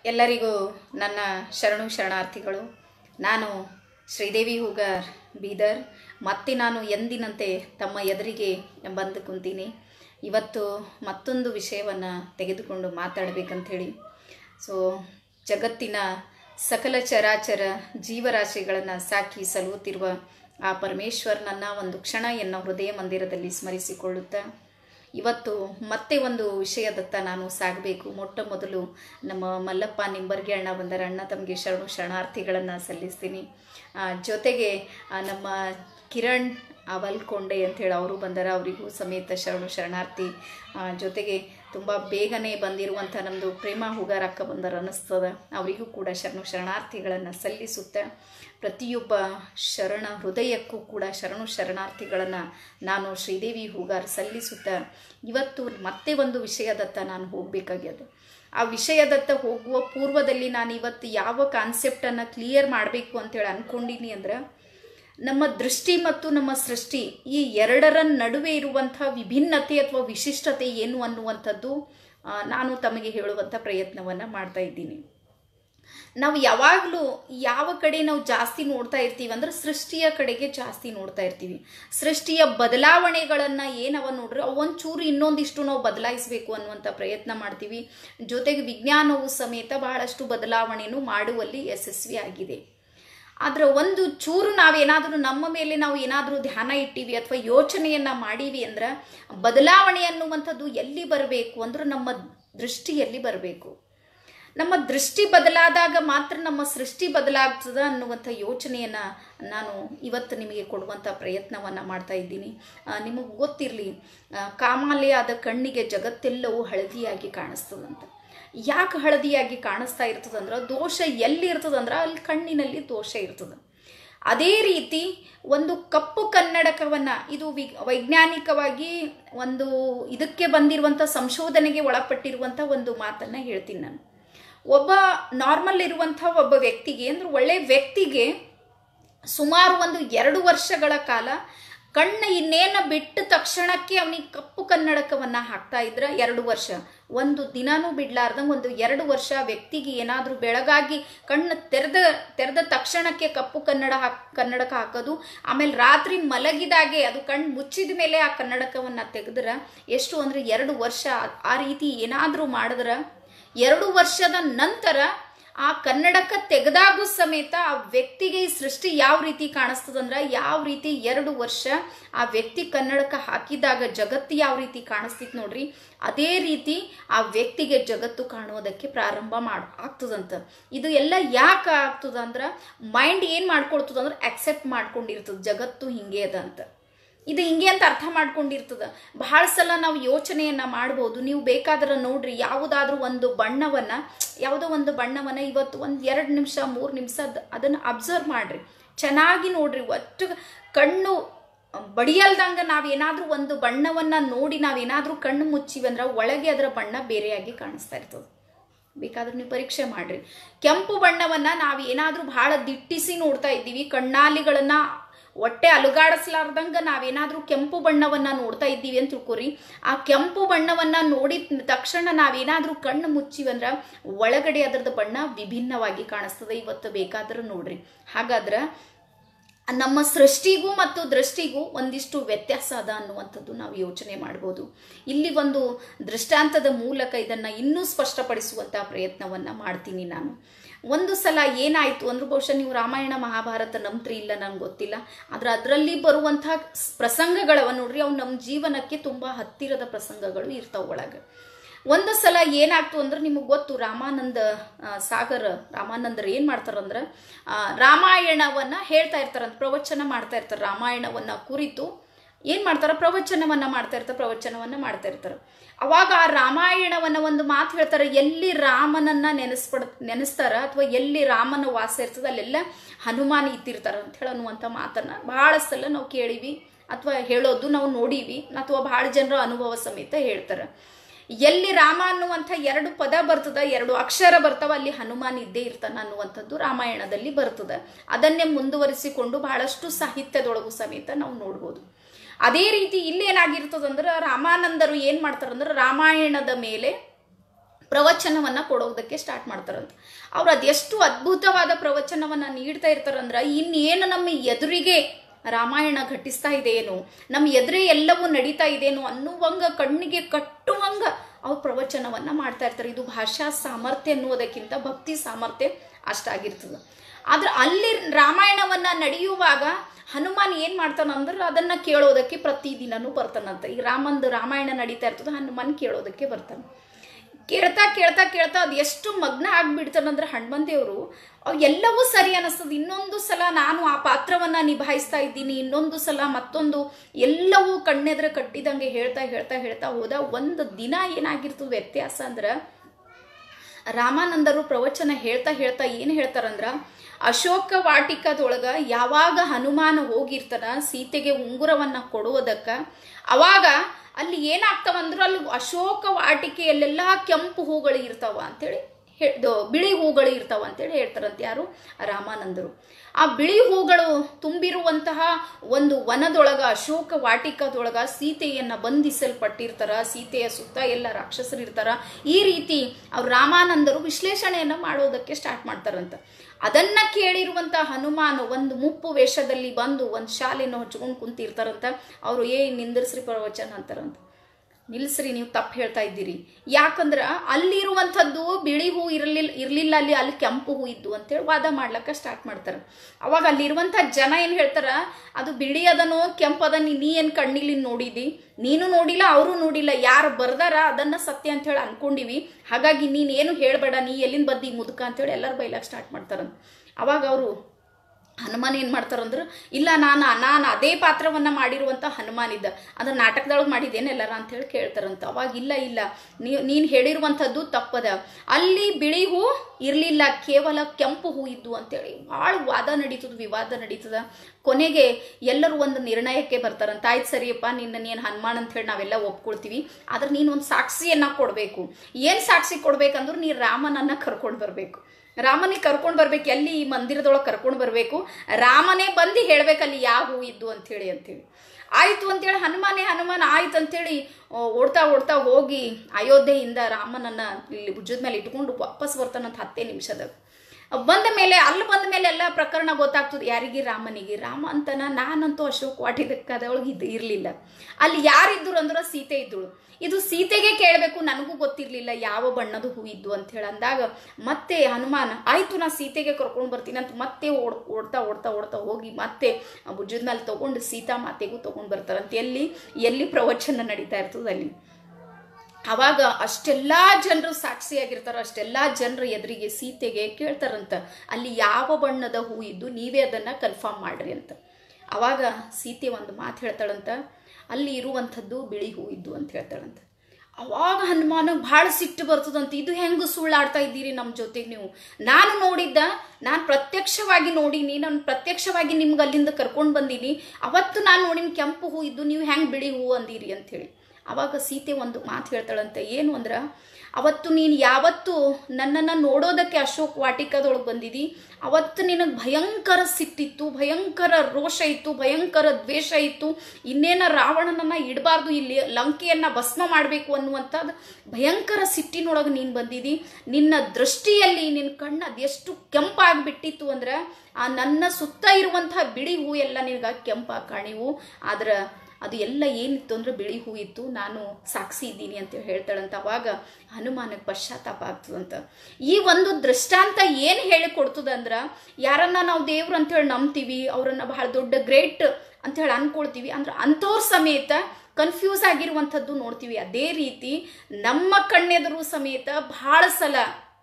ಎಲ್ಲರಿಗೂ ನನ್ನ ಶರಣು ಶರಣಾರ್ಥಿಗಳು ನಾನು ಶ್ರೀದೇವಿ ಹೂಗಾರ್ ಬೀದರ್ ಮತ್ತೆ ನಾನು ಎಂದಿನಂತೆ ತಮ್ಮ ಎದುರಿಗೆ ಬಂದು ಕುಂತೀನಿ ಇವತ್ತು ಮತ್ತೊಂದು ವಿಷಯವನ್ನು ತೆಗೆದುಕೊಂಡು ಮಾತಾಡಬೇಕಂಥೇಳಿ ಸೊ ಜಗತ್ತಿನ ಸಕಲ ಚರಾಚರ ಜೀವರಾಶಿಗಳನ್ನು ಸಾಕಿ ಸಲುಹುತ್ತಿರುವ ಆ ಪರಮೇಶ್ವರನನ್ನು ಒಂದು ಕ್ಷಣ ಎನ್ನ ಹೃದಯ ಮಂದಿರದಲ್ಲಿ ಸ್ಮರಿಸಿಕೊಳ್ಳುತ್ತಾ ಇವತ್ತು ಮತ್ತೆ ಒಂದು ವಿಷಯದತ್ತ ನಾನು ಸಾಗಬೇಕು ಮೊಟ್ಟ ಮೊದಲು ನಮ್ಮ ಮಲ್ಲಪ್ಪ ನಿಂಬರ್ಗೆ ಅಣ್ಣ ಬಂದರ ಅಣ್ಣ ತಮಗೆ ಶರಣು ಶರಣಾರ್ಥಿಗಳನ್ನು ಸಲ್ಲಿಸ್ತೀನಿ ಆ, ಜೊತೆಗೆ ಆ, ನಮ್ಮ ಕಿರಣ್ ಅವಲ್ಕೊಂಡೆ ಅಂಥೇಳಿ ಅವರು ಬಂದರ ಅವರಿಗೂ ಸಮೇತ ಶರಣು ಶರಣಾರ್ಥಿ ಆ, ಜೊತೆಗೆ ತುಂಬ ಬೇಗನೆ ಬಂದಿರುವಂಥ ನಮ್ಮದು ಪ್ರೇಮ ಹುಗಾರ ಅಕ್ಕ ಬಂದರ ಅನ್ನಿಸ್ತದ ಅವರಿಗೂ ಕೂಡ ಶರಣು ಶರಣಾರ್ಥಿಗಳನ್ನು ಸಲ್ಲಿಸುತ್ತಾ ಪ್ರತಿಯೊಬ್ಬ ಶರಣ ಹೃದಯಕ್ಕೂ ಕೂಡ ಶರಣು ಶರಣಾರ್ಥಿಗಳನ್ನು ನಾನು ಶ್ರೀದೇವಿ ಹೂಗಾರ್ ಸಲ್ಲಿಸುತ್ತಾ ಇವತ್ತು ಮತ್ತೆ ಒಂದು ವಿಷಯದತ್ತ ನಾನು ಹೋಗಬೇಕಾಗ್ಯದ ಆ ವಿಷಯದತ್ತ ಹೋಗುವ ಪೂರ್ವದಲ್ಲಿ ನಾನು ಇವತ್ತು ಯಾವ ಕಾನ್ಸೆಪ್ಟನ್ನು ಕ್ಲಿಯರ್ ಮಾಡಬೇಕು ಅಂತೇಳಿ ಅಂದ್ಕೊಂಡಿನಿ ಅಂದ್ರೆ ನಮ್ಮ ದೃಷ್ಟಿ ಮತ್ತು ನಮ್ಮ ಸೃಷ್ಟಿ ಈ ಎರಡರ ನಡುವೆ ಇರುವಂಥ ವಿಭಿನ್ನತೆ ಅಥವಾ ವಿಶಿಷ್ಟತೆ ಏನು ಅನ್ನುವಂಥದ್ದು ಆ, ನಾನು ತಮಗೆ ಹೇಳುವಂಥ ಪ್ರಯತ್ನವನ್ನು ಮಾಡ್ತಾ ಇದ್ದೀನಿ ನಾವು ಯಾವಾಗಲೂ ಯಾವ ಕಡೆ ನಾವು ಜಾಸ್ತಿ ನೋಡ್ತಾ ಇರ್ತೀವಿ ಅಂದ್ರೆ ಸೃಷ್ಟಿಯ ಕಡೆಗೆ ಜಾಸ್ತಿ ನೋಡ್ತಾ ಇರ್ತೀವಿ ಸೃಷ್ಟಿಯ ಬದಲಾವಣೆಗಳನ್ನು ಏನವ ನೋಡ್ರಿ ಅವೊಂಚೂರು ಇನ್ನೊಂದಿಷ್ಟು ನಾವು ಬದಲಾಯಿಸಬೇಕು ಅನ್ನುವಂಥ ಪ್ರಯತ್ನ ಮಾಡ್ತೀವಿ ಜೊತೆಗೆ ವಿಜ್ಞಾನವು ಸಮೇತ ಬಹಳಷ್ಟು ಬದಲಾವಣೆಯನ್ನು ಮಾಡುವಲ್ಲಿ ಯಶಸ್ವಿ ಆಗಿದೆ ಆದ್ರೆ ಒಂದು ಚೂರು ನಾವೇನಾದರೂ ನಮ್ಮ ಮೇಲೆ ನಾವು ಏನಾದರೂ ಧ್ಯಾನ ಇಟ್ಟಿವಿ ಅಥವಾ ಯೋಚನೆಯನ್ನ ಮಾಡೀವಿ ಅಂದ್ರೆ ಬದಲಾವಣೆ ಅನ್ನುವಂಥದ್ದು ಎಲ್ಲಿ ಬರಬೇಕು ಅಂದ್ರೆ ನಮ್ಮ ದೃಷ್ಟಿಯಲ್ಲಿ ಬರಬೇಕು ನಮ್ಮ ದೃಷ್ಟಿ ಬದಲಾದಾಗ ಮಾತ್ರ ನಮ್ಮ ಸೃಷ್ಟಿ ಬದಲಾಗ್ತದ ಅನ್ನುವಂಥ ಯೋಚನೆಯನ್ನು ನಾನು ಇವತ್ತು ನಿಮಗೆ ಕೊಡುವಂಥ ಪ್ರಯತ್ನವನ್ನು ಮಾಡ್ತಾ ಇದ್ದೀನಿ ನಿಮಗೆ ಗೊತ್ತಿರಲಿ ಕಾಮಾಲೆ ಆದ ಕಣ್ಣಿಗೆ ಜಗತ್ತೆಲ್ಲವೂ ಹಳದಿಯಾಗಿ ಕಾಣಿಸ್ತದಂತ ಯಾಕೆ ಹಳದಿಯಾಗಿ ಕಾಣಿಸ್ತಾ ಇರ್ತದಂದ್ರೆ ದೋಷ ಎಲ್ಲಿ ಇರ್ತದಂದ್ರೆ ಅಲ್ಲಿ ಕಣ್ಣಿನಲ್ಲಿ ದೋಷ ಇರ್ತದೆ ಅದೇ ರೀತಿ ಒಂದು ಕಪ್ಪು ಕನ್ನಡಕವನ್ನು ಇದು ವಿ ವೈಜ್ಞಾನಿಕವಾಗಿ ಒಂದು ಇದಕ್ಕೆ ಬಂದಿರುವಂಥ ಸಂಶೋಧನೆಗೆ ಒಳಪಟ್ಟಿರುವಂಥ ಒಂದು ಮಾತನ್ನು ಹೇಳ್ತೀನಿ ನಾನು ಒಬ್ಬ ನಾರ್ಮಲ್ ಇರುವಂಥ ಒಬ್ಬ ವ್ಯಕ್ತಿಗೆ ಅಂದ್ರೆ ಒಳ್ಳೆ ವ್ಯಕ್ತಿಗೆ ಸುಮಾರು ಒಂದು ಎರಡು ವರ್ಷಗಳ ಕಾಲ ಕಣ್ಣು ಇನ್ನೇನ ಬಿಟ್ಟ ತಕ್ಷಣಕ್ಕೆ ಅವನಿಗೆ ಕಪ್ಪು ಕನ್ನಡಕವನ್ನು ಹಾಕ್ತಾ ಇದ್ರ ಎರಡು ವರ್ಷ ಒಂದು ದಿನಾನೂ ಬಿಡ್ಲಾರ್ದಂಗೆ ಒಂದು ಎರಡು ವರ್ಷ ಆ ವ್ಯಕ್ತಿಗೆ ಏನಾದರೂ ಬೆಳಗಾಗಿ ಕಣ್ಣು ತೆರೆದ ತೆರೆದ ತಕ್ಷಣಕ್ಕೆ ಕಪ್ಪು ಕನ್ನಡ ಹಾಕ್ ಕನ್ನಡಕ ಹಾಕೋದು ಆಮೇಲೆ ರಾತ್ರಿ ಮಲಗಿದಾಗೆ ಅದು ಕಣ್ಣು ಮುಚ್ಚಿದ ಮೇಲೆ ಆ ಕನ್ನಡಕವನ್ನು ತೆಗೆದ್ರೆ ಎಷ್ಟು ಅಂದರೆ ಎರಡು ವರ್ಷ ಆ ರೀತಿ ಏನಾದರೂ ಮಾಡಿದ್ರೆ ಎರಡು ವರ್ಷದ ನಂತರ ಆ ಕನ್ನಡಕ ತೆಗೆದಾಗೂ ಸಮೇತ ಆ ವ್ಯಕ್ತಿಗೆ ಈ ಸೃಷ್ಟಿ ಯಾವ ರೀತಿ ಕಾಣಿಸ್ತದಂದ್ರೆ ಯಾವ ರೀತಿ ಎರಡು ವರ್ಷ ಆ ವ್ಯಕ್ತಿ ಕನ್ನಡಕ ಹಾಕಿದಾಗ ಜಗತ್ತು ಯಾವ ರೀತಿ ಕಾಣಿಸ್ತಿತ್ತು ನೋಡ್ರಿ ಅದೇ ರೀತಿ ಆ ವ್ಯಕ್ತಿಗೆ ಜಗತ್ತು ಕಾಣೋದಕ್ಕೆ ಪ್ರಾರಂಭ ಮಾಡ ಆಗ್ತದಂತ ಇದು ಎಲ್ಲ ಯಾಕೆ ಆಗ್ತದ ಅಂದ್ರೆ ಮೈಂಡ್ ಏನು ಮಾಡ್ಕೊಳ್ತದ ಅಂದ್ರೆ ಅಕ್ಸೆಪ್ಟ್ ಮಾಡ್ಕೊಂಡಿರ್ತದ ಜಗತ್ತು ಹಿಂಗೆ ಅದ ಅಂತ ಇದು ಹಿಂಗೆ ಅಂತ ಅರ್ಥ ಮಾಡ್ಕೊಂಡಿರ್ತದ ಬಹಳ ಸಲ ನಾವು ಯೋಚನೆಯನ್ನ ಮಾಡ್ಬೋದು ನೀವು ಬೇಕಾದ್ರೆ ನೋಡ್ರಿ ಯಾವುದಾದ್ರೂ ಒಂದು ಬಣ್ಣವನ್ನ ಯಾವುದೋ ಒಂದು ಬಣ್ಣವನ್ನ ಇವತ್ತು ಒಂದು ಎರಡು ನಿಮಿಷ ಮೂರು ನಿಮಿಷ ಅದ್ ಅದನ್ನ ಅಬ್ಸರ್ವ್ ಮಾಡ್ರಿ ಚೆನ್ನಾಗಿ ನೋಡ್ರಿ ಒಟ್ಟು ಕಣ್ಣು ಬಡಿಯಲ್ದಂಗ ನಾವೇನಾದ್ರೂ ಒಂದು ಬಣ್ಣವನ್ನ ನೋಡಿ ನಾವೇನಾದ್ರೂ ಕಣ್ಣು ಮುಚ್ಚಿವಿ ಅಂದ್ರೆ ಒಳಗೆ ಅದರ ಬಣ್ಣ ಬೇರೆಯಾಗಿ ಕಾಣಿಸ್ತಾ ಇರ್ತದೆ ಬೇಕಾದ್ರೆ ನೀವು ಪರೀಕ್ಷೆ ಮಾಡ್ರಿ ಕೆಂಪು ಬಣ್ಣವನ್ನ ನಾವು ಏನಾದ್ರೂ ಬಹಳ ದಿಟ್ಟಿಸಿ ನೋಡ್ತಾ ಇದ್ದೀವಿ ಕಣ್ಣಾಲಿಗಳನ್ನ ಹೊಟ್ಟೆ ಅಲುಗಾಡಿಸ್ಲಾರ್ದಂಗ ನಾವೇನಾದ್ರೂ ಕೆಂಪು ಬಣ್ಣವನ್ನ ನೋಡ್ತಾ ಇದ್ದೀವಿ ಅಂತ ತಿಳ್ಕೊರಿ ಆ ಕೆಂಪು ಬಣ್ಣವನ್ನ ನೋಡಿದ ತಕ್ಷಣ ನಾವೇನಾದ್ರೂ ಕಣ್ಣು ಮುಚ್ಚಿವಂದ್ರ ಒಳಗಡೆ ಅದರದ್ದು ಬಣ್ಣ ವಿಭಿನ್ನವಾಗಿ ಕಾಣಿಸ್ತದೆ ಇವತ್ತು ಬೇಕಾದ್ರೆ ನೋಡ್ರಿ ಹಾಗಾದ್ರೆ ನಮ್ಮ ಸೃಷ್ಟಿಗೂ ಮತ್ತು ದೃಷ್ಟಿಗೂ ಒಂದಿಷ್ಟು ವ್ಯತ್ಯಾಸ ಅದ ಅನ್ನುವಂಥದ್ದು ನಾವು ಯೋಚನೆ ಮಾಡ್ಬೋದು ಇಲ್ಲಿ ಒಂದು ದೃಷ್ಟಾಂತದ ಮೂಲಕ ಇದನ್ನು ಇನ್ನೂ ಸ್ಪಷ್ಟಪಡಿಸುವಂಥ ಪ್ರಯತ್ನವನ್ನು ಮಾಡ್ತೀನಿ ನಾನು ಒಂದು ಸಲ ಏನಾಯಿತು ಅಂದ್ರೆ ಬಹುಶಃ ನೀವು ರಾಮಾಯಣ ಮಹಾಭಾರತ ನಂಬ್ತ್ರಿ ಇಲ್ಲ ನನಗೆ ಗೊತ್ತಿಲ್ಲ ಆದರೆ ಅದರಲ್ಲಿ ಬರುವಂಥ ಪ್ರಸಂಗಗಳವ ನೋಡ್ರಿ ಅವು ನಮ್ಮ ಜೀವನಕ್ಕೆ ತುಂಬ ಹತ್ತಿರದ ಪ್ರಸಂಗಗಳು ಇರ್ತಾವ ಒಳಗೆ ಒಂದು ಸಲ ಏನಾಗ್ತು ಅಂದ್ರೆ ನಿಮಗೆ ಗೊತ್ತು ರಾಮಾನಂದ ಆ, ಸಾಗರ್ ರಾಮಾನಂದರು ಏನು ಮಾಡ್ತಾರಂದ್ರೆ ಆ, ರಾಮಾಯಣವನ್ನ ಹೇಳ್ತಾ ಇರ್ತಾರಂತ ಪ್ರವಚನ ಮಾಡ್ತಾ ಇರ್ತಾರೆ ರಾಮಾಯಣವನ್ನ ಕುರಿತು ಏನು ಮಾಡ್ತಾರೆ ಪ್ರವಚನವನ್ನ ಮಾಡ್ತಾ ಇರ್ತಾರೆ ಪ್ರವಚನವನ್ನ ಮಾಡ್ತಾ ಇರ್ತಾರೆ ಅವಾಗ ಆ ರಾಮಾಯಣವನ್ನ ಒಂದು ಮಾತು ಹೇಳ್ತಾರೆ ಎಲ್ಲಿ ರಾಮನನ್ನ ನೆನೆಸ್ಪಡ್ ನೆನೆಸ್ತಾರ ಅಥವಾ ಎಲ್ಲಿ ರಾಮನ ವಾಸ ಇರ್ತದೆ ಅಲ್ಲೆಲ್ಲ ಹನುಮಾನ್ ಇದ್ದಿರ್ತಾರ ಅಂತ ಹೇಳಿ ಅನ್ನುವಂಥ ಮಾತನ್ನ ಬಹಳ ಸಲ ನಾವು ಕೇಳಿವಿ ಅಥವಾ ಹೇಳೋದು ನಾವು ನೋಡೀವಿ ಅಥವಾ ಬಹಳ ಜನರ ಅನುಭವ ಸಮೇತ ಹೇಳ್ತಾರೆ ಎಲ್ಲಿ ರಾಮ ಅನ್ನುವಂಥ ಎರಡು ಪದ ಬರ್ತದ ಎರಡು ಅಕ್ಷರ ಬರ್ತಾವ ಅಲ್ಲಿ ಹನುಮಾನ್ ಇದ್ದೇ ಇರ್ತಾನ ಅನ್ನುವಂಥದ್ದು ರಾಮಾಯಣದಲ್ಲಿ ಬರ್ತದೆ ಅದನ್ನೇ ಮುಂದುವರಿಸಿಕೊಂಡು ಬಹಳಷ್ಟು ಸಾಹಿತ್ಯದೊಳಗೂ ಸಮೇತ ನಾವು ನೋಡ್ಬೋದು ಅದೇ ರೀತಿ ಇಲ್ಲಿ ಏನಾಗಿರ್ತದಂದ್ರೆ ರಾಮಾನಂದರು ಏನು ಮಾಡ್ತಾರಂದ್ರೆ ರಾಮಾಯಣದ ಮೇಲೆ ಪ್ರವಚನವನ್ನ ಕೊಡೋದಕ್ಕೆ ಸ್ಟಾರ್ಟ್ ಮಾಡ್ತಾರಂತ ಅವ್ರು ಅದೆಷ್ಟು ಅದ್ಭುತವಾದ ಪ್ರವಚನವನ್ನ ನೀಡ್ತಾ ಇರ್ತಾರಂದ್ರ ಇನ್ನೇನು ನಮ್ಮ ಎದುರಿಗೆ ರಾಮಾಯಣ ಘಟಿಸ್ತಾ ಇದೆಯೇನು ನಮ್ಮ ಎದುರೇ ಎಲ್ಲವೂ ನಡೀತಾ ಇದೆಯೇನು ಅನ್ನುವಂಗ ಕಣ್ಣಿಗೆ ಕಟ್ಟುವಂಗ ಅವ್ರು ಪ್ರವಚನವನ್ನ ಮಾಡ್ತಾ ಇರ್ತಾರೆ ಇದು ಭಾಷಾ ಸಾಮರ್ಥ್ಯ ಅನ್ನುವುದಕ್ಕಿಂತ ಭಕ್ತಿ ಸಾಮರ್ಥ್ಯ ಅಷ್ಟಾಗಿರ್ತದೆ ಆದ್ರೆ ಅಲ್ಲಿ ರಾಮಾಯಣವನ್ನ ನಡೆಯುವಾಗ ಹನುಮಾನ್ ಏನ್ ಮಾಡ್ತಾನಂದ್ರೆ ಅದನ್ನ ಕೇಳೋದಕ್ಕೆ ಪ್ರತಿದಿನನೂ ಬರ್ತಾನಂತ ಈಗ ರಾಮಂದು ರಾಮಾಯಣ ನಡೀತಾ ಇರ್ತದೆ ಹನುಮಾನ್ ಕೇಳೋದಕ್ಕೆ ಬರ್ತಾನೆ ಕೇಳ್ತಾ ಕೇಳ್ತಾ ಕೇಳ್ತಾ ಅದು ಎಷ್ಟು ಮಗ್ನ ಆಗ್ಬಿಡ್ತಾನಂದ್ರೆ ಹನುಮಂತೇವರು ಅವ್ ಎಲ್ಲವೂ ಸರಿ ಅನಿಸ್ತದೆ ಇನ್ನೊಂದು ಸಲ ನಾನು ಆ ಪಾತ್ರವನ್ನ ನಿಭಾಯಿಸ್ತಾ ಇದ್ದೀನಿ ಇನ್ನೊಂದು ಸಲ ಮತ್ತೊಂದು ಎಲ್ಲವೂ ಕಣ್ಣೆದ್ರೆ ಕಟ್ಟಿದಂಗೆ ಹೇಳ್ತಾ ಹೇಳ್ತಾ ಹೇಳ್ತಾ ಹೋದ ಒಂದು ದಿನ ಏನಾಗಿರ್ತದೆ ವ್ಯತ್ಯಾಸ ಅಂದ್ರೆ ರಾಮಾನಂದರು ಪ್ರವಚನ ಹೇಳ್ತಾ ಹೇಳ್ತಾ ಏನು ಹೇಳ್ತಾರಂದ್ರ ಅಶೋಕ ವಾಟಿಕದೊಳಗ ಯಾವಾಗ ಹನುಮಾನ ಹೋಗಿರ್ತಾನ ಸೀತೆಗೆ ಉಂಗುರವನ್ನ ಕೊಡುವುದಕ್ಕ ಅವಾಗ ಅಲ್ಲಿ ಏನಾಗ್ತಾವಂದ್ರ ಅಲ್ಲಿ ಅಶೋಕ ವಾಟಿಕೆಯಲ್ಲೆಲ್ಲ ಕೆಂಪು ಹೂಗಳು ಇರ್ತಾವ ಅಂತೇಳಿ ಹೇಳ್ದು ಬಿಳಿ ಹೂಗಳು ಇರ್ತಾವ ಅಂತೇಳಿ ಹೇಳ್ತಾರಂತೆ ಯಾರು ರಾಮಾನಂದರು ಆ ಬಿಳಿ ಹೂಗಳು ತುಂಬಿರುವಂತಹ ಒಂದು ವನದೊಳಗ ಅಶೋಕ ವಾಟಿಕದೊಳಗ ಸೀತೆಯನ್ನ ಬಂಧಿಸಲ್ಪಟ್ಟಿರ್ತಾರ ಸೀತೆಯ ಸುತ್ತ ಎಲ್ಲ ರಾಕ್ಷಸರು ಇರ್ತಾರ ಈ ರೀತಿ ಅವ್ರು ರಾಮಾನಂದರು ವಿಶ್ಲೇಷಣೆಯನ್ನ ಮಾಡೋದಕ್ಕೆ ಸ್ಟಾರ್ಟ್ ಮಾಡ್ತಾರಂತ ಅದನ್ನ ಕೇಳಿರುವಂತ ಹನುಮಾನ್ ಒಂದು ಮುಪ್ಪು ವೇಷದಲ್ಲಿ ಬಂದು ಒಂದು ಶಾಲೆಯನ್ನು ಹಚ್ಕೊಂಡು ಕುಂತಿರ್ತಾರಂತ ಅವರು ಏ ನಿಂದಿರ್ಸ್ರಿ ಪ್ರವಚನ ಅಂತಾರಂತ ನಿಲ್ಸ್ರಿ ನೀವು ತಪ್ಪು ಹೇಳ್ತಾ ಇದ್ದೀರಿ ಯಾಕಂದ್ರ ಅಲ್ಲಿರುವಂಥದ್ದು ಬಿಳಿ ಹೂ ಇರಲಿಲ್ಲ ಇರಲಿಲ್ಲ ಅಲ್ಲಿ ಅಲ್ಲಿ ಕೆಂಪು ಹೂ ಇದ್ದು ಅಂತೇಳಿ ವಾದ ಮಾಡ್ಲಕ್ಕ ಸ್ಟಾರ್ಟ್ ಮಾಡ್ತಾರೆ ಅವಾಗ ಅಲ್ಲಿರುವಂಥ ಜನ ಏನು ಹೇಳ್ತಾರ ಅದು ಬಿಳಿ ಅದನೋ ಕೆಂಪದ ನೀ ಏನು ಕಣ್ಣಿಲಿ ನೋಡಿದಿ ನೀನು ನೋಡಿಲ್ಲ ಅವರು ನೋಡಿಲ್ಲ ಯಾರು ಬರ್ದಾರ ಅದನ್ನ ಸತ್ಯ ಅಂತ ಹೇಳಿ ಅನ್ಕೊಂಡಿವಿ ಹಾಗಾಗಿ ನೀನೇನು ಹೇಳಬೇಡ ನೀ ಎಲ್ಲಿಂದ ಬದ್ದಿ ಮುದುಕ ಅಂತೇಳಿ ಎಲ್ಲರೂ ಬೈಲಕ್ಕೆ ಸ್ಟಾರ್ಟ್ ಮಾಡ್ತಾರಂತ ಅವಾಗ ಅವರು ಹನುಮಾನ್ ಏನು ಮಾಡ್ತಾರಂದ್ರೆ ಇಲ್ಲ ನಾನು ನಾನು ಅದೇ ಪಾತ್ರವನ್ನ ಮಾಡಿರುವಂಥ ಹನುಮಾನ್ ಇದ್ದ ಅದನ್ನ ನಾಟಕದೊಳಗೆ ಮಾಡಿದ್ದೇನೆ ಎಲ್ಲರ ಅಂತ ಹೇಳಿ ಕೇಳ್ತಾರಂತ ಅವಾಗ ಇಲ್ಲ ಇಲ್ಲ ನೀವು ನೀನು ಹೇಳಿರುವಂಥದ್ದು ತಪ್ಪದ ಅಲ್ಲಿ ಬಿಳಿ ಹೂ ಇರಲಿಲ್ಲ ಕೇವಲ ಕೆಂಪು ಹೂ ಇದ್ದು ಅಂತೇಳಿ ಭಾಳ ವಾದ ನಡೀತದ ವಿವಾದ ನಡೀತದ ಕೊನೆಗೆ ಎಲ್ಲರೂ ಒಂದು ನಿರ್ಣಯಕ್ಕೆ ಬರ್ತಾರಂತ ಆಯ್ತು ಸರಿಯಪ್ಪ ನಿನ್ನ ನೀನು ಹನುಮಾನ್ ಅಂತ ಹೇಳಿ ನಾವೆಲ್ಲ ಒಪ್ಕೊಳ್ತೀವಿ ಆದ್ರೆ ನೀನು ಒಂದು ಸಾಕ್ಷಿಯನ್ನ ಕೊಡಬೇಕು ಏನು ಸಾಕ್ಷಿ ಕೊಡ್ಬೇಕಂದ್ರೆ ನೀ ರಾಮನನ್ನ ಕರ್ಕೊಂಡು ಬರಬೇಕು ರಾಮನೇ ಕರ್ಕೊಂಡು ಬರ್ಬೇಕು ಎಲ್ಲಿ ಈ ಮಂದಿರದೊಳಗೆ ಕರ್ಕೊಂಡು ಬರಬೇಕು ರಾಮನೇ ಬಂದು ಹೇಳ್ಬೇಕು ಅಲ್ಲಿ ಯಾವ ಹೂ ಇದ್ದು ಅಂಥೇಳಿ ಅಂತೇಳಿ ಆಯಿತು ಅಂತೇಳಿ ಹನುಮಾನೇ ಹನುಮಾನ್ ಆಯ್ತು ಅಂತೇಳಿ ಆ, ಓಡ್ತಾ ಓಡ್ತಾ ಹೋಗಿ ಅಯೋಧ್ಯೆಯಿಂದ ರಾಮನನ್ನ ಇಲ್ಲಿ ಭುಜದ ಮೇಲೆ ಇಟ್ಕೊಂಡು ವಾಪಸ್ ಬರ್ತಾನಂತ ಹತ್ತೇ ನಿಮಿಷದಾಗ ಬಂದ ಮೇಲೆ ಅಲ್ಲಿ ಬಂದ ಮೇಲೆ ಎಲ್ಲ ಪ್ರಕರಣ ಗೊತ್ತಾಗ್ತದೆ ಯಾರಿಗೆ ರಾಮನಿಗೆ ರಾಮ ಅಂತನ ನಾನಂತೂ ಅಶೋಕ್ ವಾಟಿದಕ್ಕದೊಳಗೆ ಇದು ಇರಲಿಲ್ಲ ಅಲ್ಲಿ ಯಾರಿದ್ರು ಅಂದ್ರೆ ಸೀತೆ ಇದ್ದಳು ಇದು ಸೀತೆಗೆ ಕೇಳಬೇಕು ನನಗೂ ಗೊತ್ತಿರಲಿಲ್ಲ ಯಾವ ಬಣ್ಣದ ಹೂ ಇದ್ದು ಅಂತ ಹೇಳಿ ಅಂದಾಗ ಮತ್ತೆ ಹನುಮಾನ ಆಯ್ತು ನಾ ಸೀತೆಗೆ ಕರ್ಕೊಂಡು ಬರ್ತೀನಿ ಅಂತ ಮತ್ತೆ ಓಡ್ ಓಡ್ತಾ ಓಡ್ತಾ ಓಡ್ತಾ ಹೋಗಿ ಮತ್ತೆ ಭುಜದ ಮೇಲೆ ತಗೊಂಡು ಸೀತಾ ಮಾತೆಗೂ ತಗೊಂಡು ಬರ್ತಾರಂತೆ ಎಲ್ಲಿ ಎಲ್ಲಿ ಪ್ರವಚನ ನಡೀತಾ ಇರ್ತದೆ ಅಲ್ಲಿ ಅವಾಗ ಅಷ್ಟೆಲ್ಲ ಜನರು ಸಾಕ್ಷಿಯಾಗಿರ್ತಾರ ಅಷ್ಟೆಲ್ಲ ಜನರ ಎದುರಿಗೆ ಸೀತೆಗೆ ಕೇಳ್ತಾರಂತ ಅಲ್ಲಿ ಯಾವ ಬಣ್ಣದ ಹೂ ಇದ್ದು ನೀವೇ ಅದನ್ನ ಕನ್ಫರ್ಮ್ ಮಾಡ್ರಿ ಅಂತ ಅವಾಗ ಸೀತೆ ಒಂದು ಮಾತು ಹೇಳ್ತಾಳಂತ ಅಲ್ಲಿ ಇರುವಂಥದ್ದು ಬಿಳಿ ಹೂ ಇದ್ದು ಅಂತ ಹೇಳ್ತಾಳಂತ ಅವಾಗ ಹನುಮಾನ ಭಾಳ ಸಿಟ್ಟು ಬರ್ತದಂತ ಇದು ಹೆಂಗೆ ಸುಳ್ಳಾಡ್ತಾ ಇದ್ದೀರಿ ನಮ್ಮ ಜೊತೆಗೆ ನೀವು ನಾನು ನೋಡಿದ್ದ ನಾನು ಪ್ರತ್ಯಕ್ಷವಾಗಿ ನೋಡೀನಿ ನಾನು ಪ್ರತ್ಯಕ್ಷವಾಗಿ ನಿಮ್ಗೆ ಅಲ್ಲಿಂದ ಕರ್ಕೊಂಡು ಬಂದೀನಿ ಅವತ್ತು ನಾನು ನೋಡಿನ ಕೆಂಪು ಹೂ ಇದ್ದು ನೀವು ಹೆಂಗೆ ಬಿಳಿ ಹೂ ಅಂದಿರಿ ಅಂಥೇಳಿ ಅವಾಗ ಸೀತೆ ಒಂದು ಮಾತು ಹೇಳ್ತಾಳಂತೆ ಏನು ಅಂದ್ರೆ ಅವತ್ತು ನೀನು ಯಾವತ್ತು ನನ್ನನ್ನು ನೋಡೋದಕ್ಕೆ ಅಶೋಕ್ ವಾಟಿಕದೊಳಗೆ ಬಂದಿದಿ ಅವತ್ತು ನಿನಗೆ ಭಯಂಕರ ಸಿಟ್ಟಿತ್ತು ಭಯಂಕರ ರೋಷ ಇತ್ತು ಭಯಂಕರ ದ್ವೇಷ ಇತ್ತು ಇನ್ನೇನ ರಾವಣನನ್ನ ಇಡಬಾರ್ದು ಇಲ್ಲಿ ಲಂಕೆಯನ್ನ ಭಸ್ಮ ಮಾಡಬೇಕು ಅನ್ನುವಂಥದ್ದು ಭಯಂಕರ ಸಿಟ್ಟಿನೊಳಗೆ ನೀನು ಬಂದಿದಿ ನಿನ್ನ ದೃಷ್ಟಿಯಲ್ಲಿ ನಿನ್ನ ಕಣ್ಣು ಅದೆಷ್ಟು ಕೆಂಪಾಗ್ಬಿಟ್ಟಿತ್ತು ಅಂದ್ರೆ ಆ ನನ್ನ ಸುತ್ತ ಇರುವಂತಹ ಬಿಳಿ ಹೂ ಎಲ್ಲ ನಿನಗೆ ಕೆಂಪಾಗಿ ಕಾಣಿವು ಆದ್ರೆ ಅದು ಎಲ್ಲ ಏನಿತ್ತು ಅಂದ್ರೆ ಬಿಳಿ ಹೂ ಇತ್ತು ನಾನು ಸಾಕ್ಷಿ ಇದ್ದೀನಿ ಅಂತ ಹೇಳ್ತಾಳಂತ ಅವಾಗ ಹನುಮಾನಕ್ಕೆ ಪಶ್ಚಾತ್ತಾಪ ಆಗ್ತದಂತ ಈ ಒಂದು ದೃಷ್ಟಾಂತ ಏನು ಹೇಳಿಕೊಡ್ತದ ಅಂದ್ರೆ ಯಾರನ್ನ ನಾವು ದೇವ್ರು ಅಂತೇಳಿ ನಂಬ್ತೀವಿ ಅವರನ್ನ ಬಹಳ ದೊಡ್ಡ ಗ್ರೇಟ್ ಅಂತ ಹೇಳಿ ಅನ್ಕೊಳ್ತೀವಿ ಅಂದ್ರೆ ಅಂಥವ್ರ ಸಮೇತ ಕನ್ಫ್ಯೂಸ್ ಆಗಿರುವಂಥದ್ದು ನೋಡ್ತೀವಿ ಅದೇ ರೀತಿ ನಮ್ಮ ಕಣ್ಣೆದುರು ಸಮೇತ ಬಹಳ ಸಲ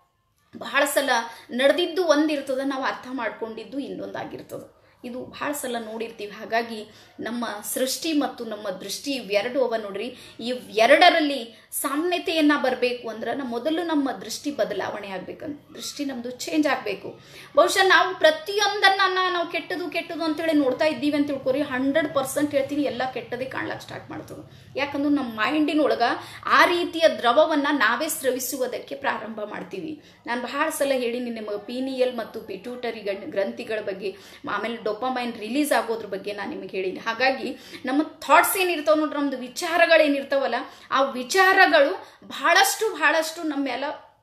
ಬಹಳ ಸಲ ನಡೆದಿದ್ದು ಒಂದಿರ್ತದ ನಾವು ಅರ್ಥ ಮಾಡ್ಕೊಂಡಿದ್ದು ಇನ್ನೊಂದಾಗಿರ್ತದೆ ಇದು ಭಾಳ ಸಲ ನೋಡಿರ್ತೀವಿ ಹಾಗಾಗಿ ನಮ್ಮ ಸೃಷ್ಟಿ ಮತ್ತು ನಮ್ಮ ದೃಷ್ಟಿ ಇವೆರಡು ಅವ ನೋಡ್ರಿ ಇವೆರಡರಲ್ಲಿ ಸಾಮ್ಯತೆಯನ್ನು ಬರಬೇಕು ಅಂದ್ರೆ ನಮ್ಮ ಮೊದಲು ನಮ್ಮ ದೃಷ್ಟಿ ಬದಲಾವಣೆ ಆಗ್ಬೇಕಂತ ದೃಷ್ಟಿ ನಮ್ಮದು ಚೇಂಜ್ ಆಗಬೇಕು ಬಹುಶಃ ನಾವು ಪ್ರತಿಯೊಂದನ್ನು ನಾವು ಕೆಟ್ಟದು ಕೆಟ್ಟದು ಅಂತೇಳಿ ನೋಡ್ತಾ ಇದ್ದೀವಿ ಅಂತ ತಿಳ್ಕೊರಿ ಹಂಡ್ರೆಡ್ ಪರ್ಸೆಂಟ್ ಹೇಳ್ತೀನಿ ಎಲ್ಲ ಕೆಟ್ಟದೇ ಕಾಣ್ಲಕ್ಕೆ ಸ್ಟಾರ್ಟ್ ಮಾಡ್ತದೆ ಯಾಕಂದ್ರೆ ನಮ್ಮ ಮೈಂಡಿನೊಳಗೆ ಆ ರೀತಿಯ ದ್ರವವನ್ನು ನಾವೇ ಸ್ರವಿಸುವುದಕ್ಕೆ ಪ್ರಾರಂಭ ಮಾಡ್ತೀವಿ ನಾನು ಬಹಳ ಸಲ ಹೇಳಿನಿ ನಿಮಗೆ ಪೀನಿಯಲ್ ಮತ್ತು ಪಿಟ್ಯೂಟರಿ ಗ್ರಂಥಿಗಳ ಬಗ್ಗೆ ಆಮೇಲೆ ಡೊಪಮೈನ್ ರಿಲೀಸ್ ಆಗೋದ್ರ ಬಗ್ಗೆ ನಾನು ನಿಮಗೆ ಹೇಳಿನಿ ಹಾಗಾಗಿ ನಮ್ಮ ಥಾಟ್ಸ್ ಏನಿರ್ತಾವ ನೋಡ್ರಿ ನಮ್ದು ವಿಚಾರಗಳೇನಿರ್ತಾವಲ್ಲ ಆ ವಿಚಾರಗಳು ಬಹಳಷ್ಟು ಬಹಳಷ್ಟು ನಮ್ಮೆಲ್ಲ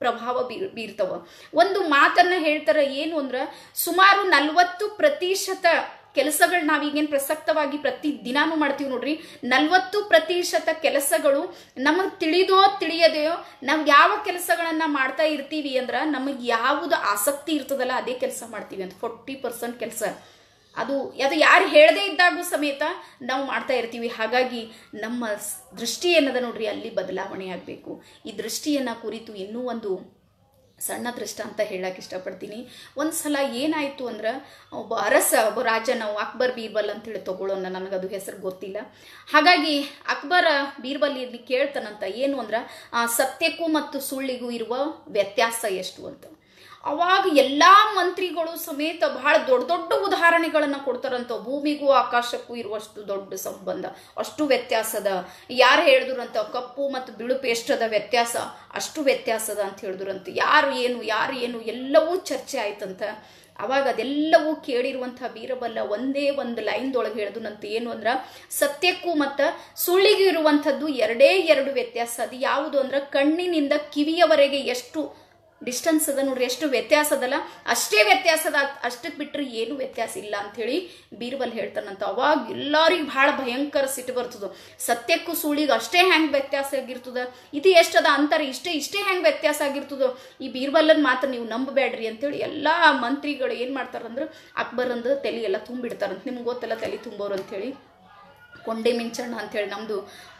ಪ್ರಭಾವ ಬೀರ್ ಬೀರ್ತವ ಒಂದು ಮಾತನ್ನ ಹೇಳ್ತಾರ ಏನು ಅಂದ್ರ ಸುಮಾರು ನಲ್ವತ್ತು ಪ್ರತಿಶತ ಕೆಲಸಗಳು ನಾವೀಗೇನು ಪ್ರಸಕ್ತವಾಗಿ ಪ್ರತಿ ದಿನಾನು ಮಾಡ್ತೀವಿ ನೋಡ್ರಿ ನಲ್ವತ್ತು ಪ್ರತಿಶತ ಕೆಲಸಗಳು ನಮಗೆ ತಿಳಿದೋ ತಿಳಿಯದೆಯೋ ನಾವು ಯಾವ ಕೆಲಸಗಳನ್ನ ಮಾಡ್ತಾ ಇರ್ತೀವಿ ಅಂದ್ರ ನಮಗೆ ಯಾವುದು ಆಸಕ್ತಿ ಇರ್ತದಲ್ಲ ಅದೇ ಕೆಲಸ ಮಾಡ್ತೀವಿ ಅಂತ ಫೋರ್ಟಿ ಪರ್ಸೆಂಟ್ ಕೆಲಸ ಅದು ಅದು ಯಾರು ಹೇಳದೇ ಇದ್ದಾಗೂ ಸಮೇತ ನಾವು ಮಾಡ್ತಾ ಇರ್ತೀವಿ ಹಾಗಾಗಿ ನಮ್ಮ ಸ್- ದೃಷ್ಟಿ ಏನದ ನೋಡ್ರಿ ಅಲ್ಲಿ ಬದಲಾವಣೆ ಆಗಬೇಕು ಈ ದೃಷ್ಟಿಯನ್ನ ಕುರಿತು ಇನ್ನೂ ಒಂದು ಸಣ್ಣ ದೃಷ್ಟಾಂತ ಹೇಳಕ್ಕೆ ಇಷ್ಟಪಡ್ತೀನಿ ಒಂದು ಸಲ ಏನಾಯಿತು ಅಂದ್ರೆ ಒಬ್ಬ ಅರಸ ಒಬ್ಬ ರಾಜ ನಾವು ಅಕ್ಬರ್ ಬೀರ್ಬಲ್ ಅಂತೇಳಿ ತಗೊಳ್ಳೋಣ ನನಗದು ಹೆಸರು ಗೊತ್ತಿಲ್ಲ ಹಾಗಾಗಿ ಅಕ್ಬರ ಬೀರ್ಬಲ್ ಇಲ್ಲಿ ಕೇಳ್ತಾನಂತ ಏನು ಅಂದ್ರೆ ಆ, ಸತ್ಯಕ್ಕೂ ಮತ್ತು ಸುಳ್ಳಿಗೂ ಇರುವ ವ್ಯತ್ಯಾಸ ಎಷ್ಟು ಅಂತ ಅವಾಗ ಎಲ್ಲಾ ಮಂತ್ರಿಗಳು ಸಮೇತ ಬಹಳ ದೊಡ್ಡ ದೊಡ್ಡ ಉದಾಹರಣೆಗಳನ್ನ ಕೊಡ್ತಾರಂತ ಭೂಮಿಗೂ ಆಕಾಶಕ್ಕೂ ಇರುವಷ್ಟು ದೊಡ್ಡ ಸಂಬಂಧ ಅಷ್ಟು ವ್ಯತ್ಯಾಸದ ಯಾರು ಹೇಳಿದ್ರಂತ ಕಪ್ಪು ಮತ್ತು ಬಿಳುಪು ಎಷ್ಟದ ವ್ಯತ್ಯಾಸ ಅಷ್ಟು ವ್ಯತ್ಯಾಸದ ಅಂತ ಹೇಳಿದ್ರಂತ ಯಾರು ಏನು ಯಾರು ಏನು ಎಲ್ಲವೂ ಚರ್ಚೆ ಆಯ್ತಂತ ಅವಾಗ ಅದೆಲ್ಲವೂ ಕೇಳಿರುವಂತಹ ಬೀರಬಲ್ಲ ಒಂದೇ ಒಂದು ಲೈನ್ದೊಳಗೆ ಹೇಳಿದ್ನಂತ ಏನು ಅಂದ್ರ ಸತ್ಯಕ್ಕೂ ಮತ್ತು ಸುಳ್ಳಿಗೂ ಇರುವಂಥದ್ದು ಎರಡೇ ಎರಡು ವ್ಯತ್ಯಾಸ ಅದು ಯಾವುದು ಅಂದ್ರೆ ಕಣ್ಣಿನಿಂದ ಕಿವಿಯವರೆಗೆ ಎಷ್ಟು ಡಿಸ್ಟೆನ್ಸ್ ಅದ ನೋಡ್ರಿ ಎಷ್ಟು ವ್ಯತ್ಯಾಸ ಅದಲ್ಲ ಅಷ್ಟೇ ವ್ಯತ್ಯಾಸ ಅದ ಅಷ್ಟಕ್ಕೆ ಬಿಟ್ರೆ ಏನು ವ್ಯತ್ಯಾಸ ಇಲ್ಲ ಅಂಥೇಳಿ ಬೀರ್ಬಲ್ ಹೇಳ್ತಾನಂತ ಅವಾಗ ಎಲ್ಲರಿಗೂ ಭಾಳ ಭಯಂಕರ ಸಿಟ್ಟು ಬರ್ತದ ಸತ್ಯಕ್ಕೂ ಸುಳಿಗೆ ಅಷ್ಟೇ ಹೆಂಗ್ ವ್ಯತ್ಯಾಸ ಆಗಿರ್ತದ ಇದು ಎಷ್ಟದ ಅಂತಾರೆ ಇಷ್ಟೇ ಇಷ್ಟೇ ಹೆಂಗ್ ವ್ಯತ್ಯಾಸ ಆಗಿರ್ತದ ಈ ಬೀರ್ಬಲ್ಲನ್ ಮಾತ್ರ ನೀವು ನಂಬಬೇಡ್ರಿ ಅಂತೇಳಿ ಎಲ್ಲಾ ಮಂತ್ರಿಗಳು ಏನ್ ಮಾಡ್ತಾರಂದ್ರೆ ಅಕ್ಬರಂದು ತಲೆ ಎಲ್ಲ ತುಂಬಿಡ್ತಾರಂತ ನಿಮ್ಗೆ ಗೊತ್ತಲ್ಲ ತಲೆ ತುಂಬೋರು ಅಂತೇಳಿ ಕೊಂಡೆ ಮಿಂಚಣ್ಣ ಅಂತೇಳಿ ನಮ್ಮದು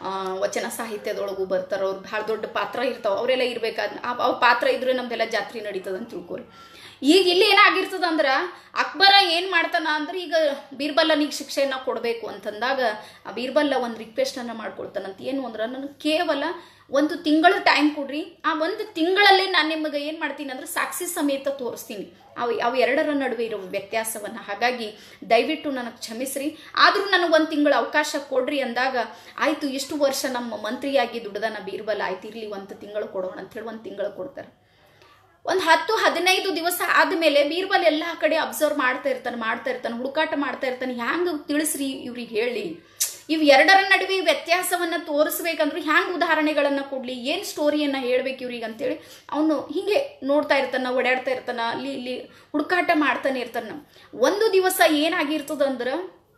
ವಚನ ಸಾಹಿತ್ಯದೊಳಗೂ ಬರ್ತಾರೆ ಅವ್ರು ಭಾಳ ದೊಡ್ಡ ಪಾತ್ರ ಇರ್ತಾವೆ ಅವರೆಲ್ಲ ಇರ್ಬೇಕಾದ ಅವ್ರ ಪಾತ್ರ ಇದ್ರೆ ನಮ್ದೆಲ್ಲ ಜಾತ್ರೆ ನಡೀತದ ಅಂತ ತಿಳ್ಕೊರಿ ಈಗ ಇಲ್ಲಿ ಏನಾಗಿರ್ತದ ಅಂದ್ರೆ ಅಕ್ಬರ ಏನು ಮಾಡ್ತಾನ ಅಂದ್ರೆ ಈಗ ಬೀರ್ಬಲ್ಲನಿಗೆ ಶಿಕ್ಷೆಯನ್ನ ಕೊಡಬೇಕು ಅಂತಂದಾಗ ಆ ಬೀರ್ಬಲ್ಲ ಒಂದು ರಿಕ್ವೆಸ್ಟನ್ನು ಮಾಡ್ಕೊಳ್ತಾನಂತ ಏನು ಅಂದ್ರೆ ನನಗೆ ಕೇವಲ ಒಂದು ತಿಂಗಳು ಟೈಮ್ ಕೊಡ್ರಿ ಆ ಒಂದು ತಿಂಗಳಲ್ಲೇ ನಾನು ನಿಮಗೆ ಏನು ಮಾಡ್ತೀನಿ ಅಂದ್ರೆ ಸಾಕ್ಷಿ ಸಮೇತ ತೋರಿಸ್ತೀನಿ ಅವು ಅವು ಎರಡರ ನಡುವೆ ಇರೋ ವ್ಯತ್ಯಾಸವನ್ನು ಹಾಗಾಗಿ ದಯವಿಟ್ಟು ನನಗೆ ಕ್ಷಮಿಸ್ರಿ ಆದರೂ ನನಗೆ ಒಂದು ತಿಂಗಳು ಅವಕಾಶ ಕೊಡ್ರಿ ಅಂದಾಗ ಆಯಿತು ಇಷ್ಟು ವರ್ಷ ನಮ್ಮ ಮಂತ್ರಿಯಾಗಿ ದುಡ್ದನ ಬೀರ್ಬಲ್ ಆಯ್ತು ಇರಲಿ ಒಂದು ತಿಂಗಳು ಕೊಡೋಣ ಅಂತೇಳಿ ಒಂದು ತಿಂಗಳು ಕೊಡ್ತಾರೆ ಒಂದು ಹತ್ತು ಹದಿನೈದು ದಿವಸ ಆದಮೇಲೆ ಬೀರ್ಬಲ್ ಎಲ್ಲ ಕಡೆ ಅಬ್ಸರ್ವ್ ಮಾಡ್ತಾ ಇರ್ತಾನೆ ಮಾಡ್ತಾ ಇರ್ತಾನೆ ಹುಡುಕಾಟ ಮಾಡ್ತಾ ಇರ್ತಾನೆ ಹ್ಯಾಂಗ ತಿಳಿಸ್ರಿ ಇವ್ರಿಗೆ ಹೇಳಿ ಇವು ಎರಡರ ನಡುವೆ ವ್ಯತ್ಯಾಸವನ್ನ ತೋರಿಸ್ಬೇಕಂದ್ರೆ ಹ್ಯಾಂಗ ಉದಾಹರಣೆಗಳನ್ನ ಕೊಡ್ಲಿ ಏನ್ ಸ್ಟೋರಿಯನ್ನ ಹೇಳ್ಬೇಕು ಇವ್ರಿಗೆ ಅಂತೇಳಿ ಅವನು ಹಿಂಗೆ ನೋಡ್ತಾ ಇರ್ತಾನ ಓಡಾಡ್ತಾ ಇರ್ತಾನ ಅಲ್ಲಿ ಇಲ್ಲಿ ಹುಡುಕಾಟ ಮಾಡ್ತಾನೆ ಇರ್ತಾನ ಒಂದು ದಿವಸ ಏನಾಗಿರ್ತದಂದ್ರ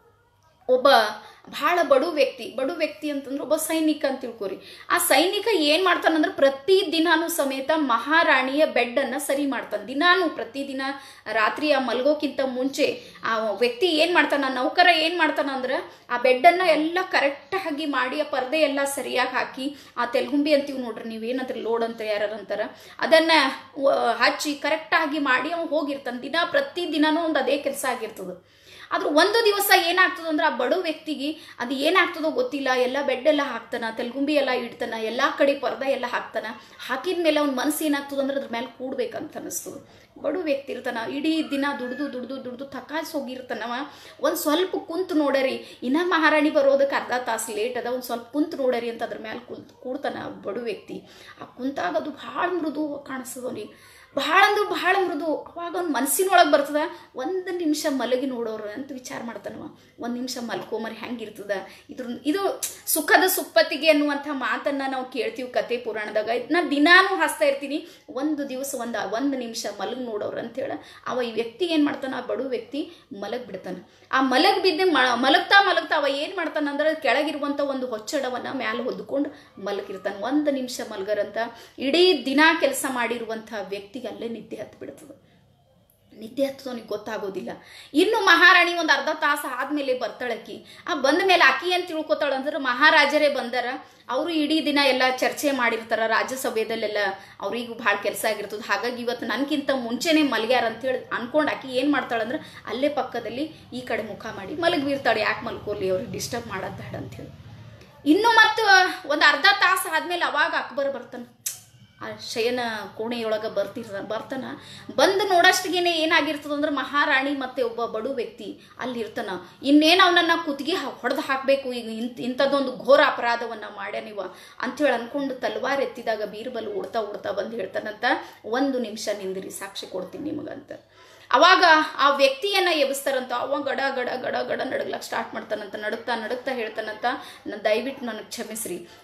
ಒಬ್ಬ ಬಹಳ ಬಡು ವ್ಯಕ್ತಿ ಬಡು ವ್ಯಕ್ತಿ ಅಂತಂದ್ರೆ ಒಬ್ಬ ಸೈನಿಕ ಅಂತ ತಿಳ್ಕೊರಿ ಆ ಸೈನಿಕ ಏನ್ ಮಾಡ್ತಾನಂದ್ರೆ ಪ್ರತಿ ದಿನಾನು ಸಮೇತ ಮಹಾರಾಣಿಯ ಬೆಡ್ ಅನ್ನ ಸರಿ ಮಾಡ್ತಾನೆ ದಿನಾನು ಪ್ರತಿದಿನ ರಾತ್ರಿ ಆ ಮಲ್ಗೋಕ್ಕಿಂತ ಮುಂಚೆ ಆ ವ್ಯಕ್ತಿ ಏನ್ ಮಾಡ್ತಾನ ಆ ನೌಕರ ಏನ್ ಮಾಡ್ತಾನ ಅಂದ್ರೆ ಆ ಬೆಡ್ ಅನ್ನ ಎಲ್ಲ ಕರೆಕ್ಟ್ ಆಗಿ ಮಾಡಿ ಆ ಪರ್ದೆ ಎಲ್ಲ ಸರಿಯಾಗಿ ಹಾಕಿ ಆ ತೆಲ್ಗುಂಬಿ ಅಂತೀವಿ ನೋಡ್ರಿ ನೀವೇನಂದ್ರೆ ಲೋಡ್ ಅಂತ ಯಾರು ಅಂತಾರ ಅದನ್ನ ವ- ಹಚ್ಚಿ ಕರೆಕ್ಟ್ ಆಗಿ ಮಾಡಿ ಅವ್ನು ಹೋಗಿರ್ತಾನೆ ದಿನ ಪ್ರತಿ ದಿನಾನು ಒಂದು ಅದೇ ಕೆಲಸ ಆಗಿರ್ತದೆ ಆದ್ರೆ ಒಂದು ದಿವಸ ಏನಾಗ್ತದ ಅಂದ್ರೆ ಆ ಬಡ ವ್ಯಕ್ತಿಗೆ ಅದು ಏನಾಗ್ತದೋ ಗೊತ್ತಿಲ್ಲ ಎಲ್ಲ ಬೆಡ್ ಎಲ್ಲ ಹಾಕ್ತಾನ ತೆಲ್ಗುಂಬಿ ಎಲ್ಲ ಇಡ್ತಾನ ಎಲ್ಲಾ ಕಡೆ ಪರ್ದ ಎಲ್ಲ ಹಾಕ್ತಾನ ಹಾಕಿದ ಮೇಲೆ ಅವ್ನ ಮನಸ್ಸು ಏನಾಗ್ತದ ಅಂದ್ರೆ ಅದ್ರ ಮೇಲೆ ಕೂಡ್ಬೇಕಂತ ಅನಿಸ್ತದ ಬಡ ವ್ಯಕ್ತಿ ಇರ್ತಾನ ಇಡೀ ದಿನ ದುಡ್ದು ದುಡ್ದು ದುಡ್ದು ತಕಾಸ್ ಹೋಗಿರ್ತಾನವ ಒಂದು ಸ್ವಲ್ಪ ಕುಂತು ನೋಡರಿ ಇನ್ನ ಮಹಾರಾಣಿ ಬರೋದಕ್ಕೆ ಅರ್ಧ ತಾಸು ಲೇಟ್ ಅದ ಒಂದು ಸ್ವಲ್ಪ ಕುಂತು ನೋಡರಿ ಅಂತ ಅದ್ರ ಮೇಲೆ ಕುಂತ್ ಕೂಡ್ತಾನ ಆ ಬಡ ವ್ಯಕ್ತಿ ಆ ಕುಂತಾಗ ಅದು ಭಾಳ ಮೃದು ಕಾಣಿಸ್ತದ ಅವ್ನಿಗೆ ಭಾಳ ಅಂದ್ರೆ ಭಾಳ ಮೃದು ಅವಾಗ ಅವ್ನ ಮನಸ್ಸಿನೊಳಗೆ ಬರ್ತದ ಒಂದು ನಿಮಿಷ ಮಲಗಿ ನೋಡೋರು ಅಂತ ವಿಚಾರ ಮಾಡ್ತಾನವ ಒಂದು ನಿಮಿಷ ಮಲ್ಕೊಂಬರಿ ಹೆಂಗಿರ್ತದ ಇದ್ರ ಇದು ಸುಖದ ಸುಪ್ಪತ್ತಿಗೆ ಅನ್ನುವಂಥ ಮಾತನ್ನ ನಾವು ಕೇಳ್ತೀವಿ ಕತೆ ಪುರಾಣದಾಗ ನಾ ದಿನಾನು ಹಾಸ್ತಾ ಇರ್ತೀನಿ ಒಂದು ದಿವಸ ಒಂದು ಒಂದು ನಿಮಿಷ ಮಲಗಿ ನೋಡೋರು ಅಂತೇಳಿ ಅವ ಈ ವ್ಯಕ್ತಿ ಏನು ಮಾಡ್ತಾನ ಆ ಬಡು ವ್ಯಕ್ತಿ ಮಲಗ್ ಬಿಡ್ತಾನ ಆ ಮಲಗ್ ಬಿದ್ದೆ ಮ- ಮಲಗ್ತಾ ಮಲಗ್ತಾ ಅವ ಏನು ಮಾಡ್ತಾನ ಅಂದ್ರೆ ಕೆಳಗಿರುವಂಥ ಒಂದು ಹೊಚ್ಚಡವನ್ನ ಮ್ಯಾಲೆ ಹೊದ್ಕೊಂಡು ಮಲಗಿರ್ತಾನೆ ಒಂದು ನಿಮಿಷ ಮಲ್ಗರಂತ ಇಡೀ ದಿನ ಕೆಲಸ ಮಾಡಿರುವಂಥ ವ್ಯಕ್ತಿಗೆ ಅಲ್ಲೇ ನಿದ್ದೆ ಹತ್ತು ಬಿಡ್ತದೆ ನಿದ್ದೆ ಹತ್ತದವನಿಗೆ ಗೊತ್ತಾಗೋದಿಲ್ಲ ಇನ್ನು ಮಹಾರಾಣಿ ಒಂದು ಅರ್ಧ ತಾಸು ಆದ್ಮೇಲೆ ಬರ್ತಾಳಕಿ ಆ ಬಂದ ಮೇಲೆ ಆಕಿ ಏನು ತಿಳ್ಕೊತಾಳ ಅಂದ್ರೆ ಮಹಾರಾಜರೇ ಬಂದಾರ ಅವರು ಇಡೀ ದಿನ ಎಲ್ಲ ಚರ್ಚೆ ಮಾಡಿರ್ತಾರ ರಾಜ್ಯಸಭೆದಲ್ಲೆಲ್ಲ ಅವ್ರಿಗೂ ಭಾಳ ಕೆಲಸ ಆಗಿರ್ತದೆ ಹಾಗಾಗಿ ಇವತ್ತು ನನಗಿಂತ ಮುಂಚೆನೆ ಮಲ್ಗ್ಯಾರ ಅಂತೇಳಿ ಅನ್ಕೊಂಡು ಆಕಿ ಏನು ಮಾಡ್ತಾಳಂದ್ರೆ ಅಲ್ಲೇ ಪಕ್ಕದಲ್ಲಿ ಈ ಕಡೆ ಮುಖ ಮಾಡಿ ಮಲಗಿರ್ತಾಳೆ ಯಾಕೆ ಮಲ್ಕೋಲಿ ಅವ್ರಿಗೆ ಡಿಸ್ಟರ್ಬ್ ಮಾಡೋದು ಬೇಡ ಅಂತೇಳಿ ಇನ್ನು ಮತ್ತು ಒಂದು ಅರ್ಧ ತಾಸು ಆದ್ಮೇಲೆ ಅವಾಗ ಅಕ್ಬರ್ ಬರ್ತಾನೆ ಆ ಶಯನ ಕೋಣೆಯೊಳಗೆ ಬರ್ತಿರ್ತ ಬರ್ತಾನ ಬಂದು ನೋಡೋಷ್ಟಿಗೇನೆ ಏನಾಗಿರ್ತದ ಅಂದ್ರೆ ಮಹಾರಾಣಿ ಮತ್ತೆ ಒಬ್ಬ ಬಡು ವ್ಯಕ್ತಿ ಅಲ್ಲಿ ಇರ್ತಾನ ಇನ್ನೇನು ಅವನನ್ನ ಕುತ್ತಿಗೆ ಹೊಡೆದು ಹಾಕಬೇಕು ಈಗ ಇಂಥ ಇಂಥದ್ದೊಂದು ಘೋರ ಅಪರಾಧವನ್ನ ಮಾಡ್ಯಾನಿವ ಅಂಥೇಳಿ ಅನ್ಕೊಂಡು ತಲ್ವಾರ್ ಎತ್ತಿದಾಗ ಬೀರ್ಬಲ್ ಓಡ್ತಾ ಓಡ್ತಾ ಬಂದು ಹೇಳ್ತಾನಂತ ಒಂದು ನಿಮಿಷ ನಿಂದಿರಿ ಸಾಕ್ಷಿ ಕೊಡ್ತೀನಿ ನಿಮಗಂತ ಅವಾಗ ಆ ವ್ಯಕ್ತಿಯನ್ನ ಎಬ್ಸ್ತಾರಂತ ಅವ ಗಡ ಗಡ ಗಡ ಗಡ ನಡಗ್ಲಕ್ ಸ್ಟಾರ್ಟ್ ಮಾಡ್ತಾನಂತ ನಡುಗ್ತಾ ನಡುಗ್ತಾ ಹೇಳ್ತಾನಂತ ನಾನು ದಯವಿಟ್ಟು ನನಗೆ ಕ್ಷಮಿಸ್ರಿ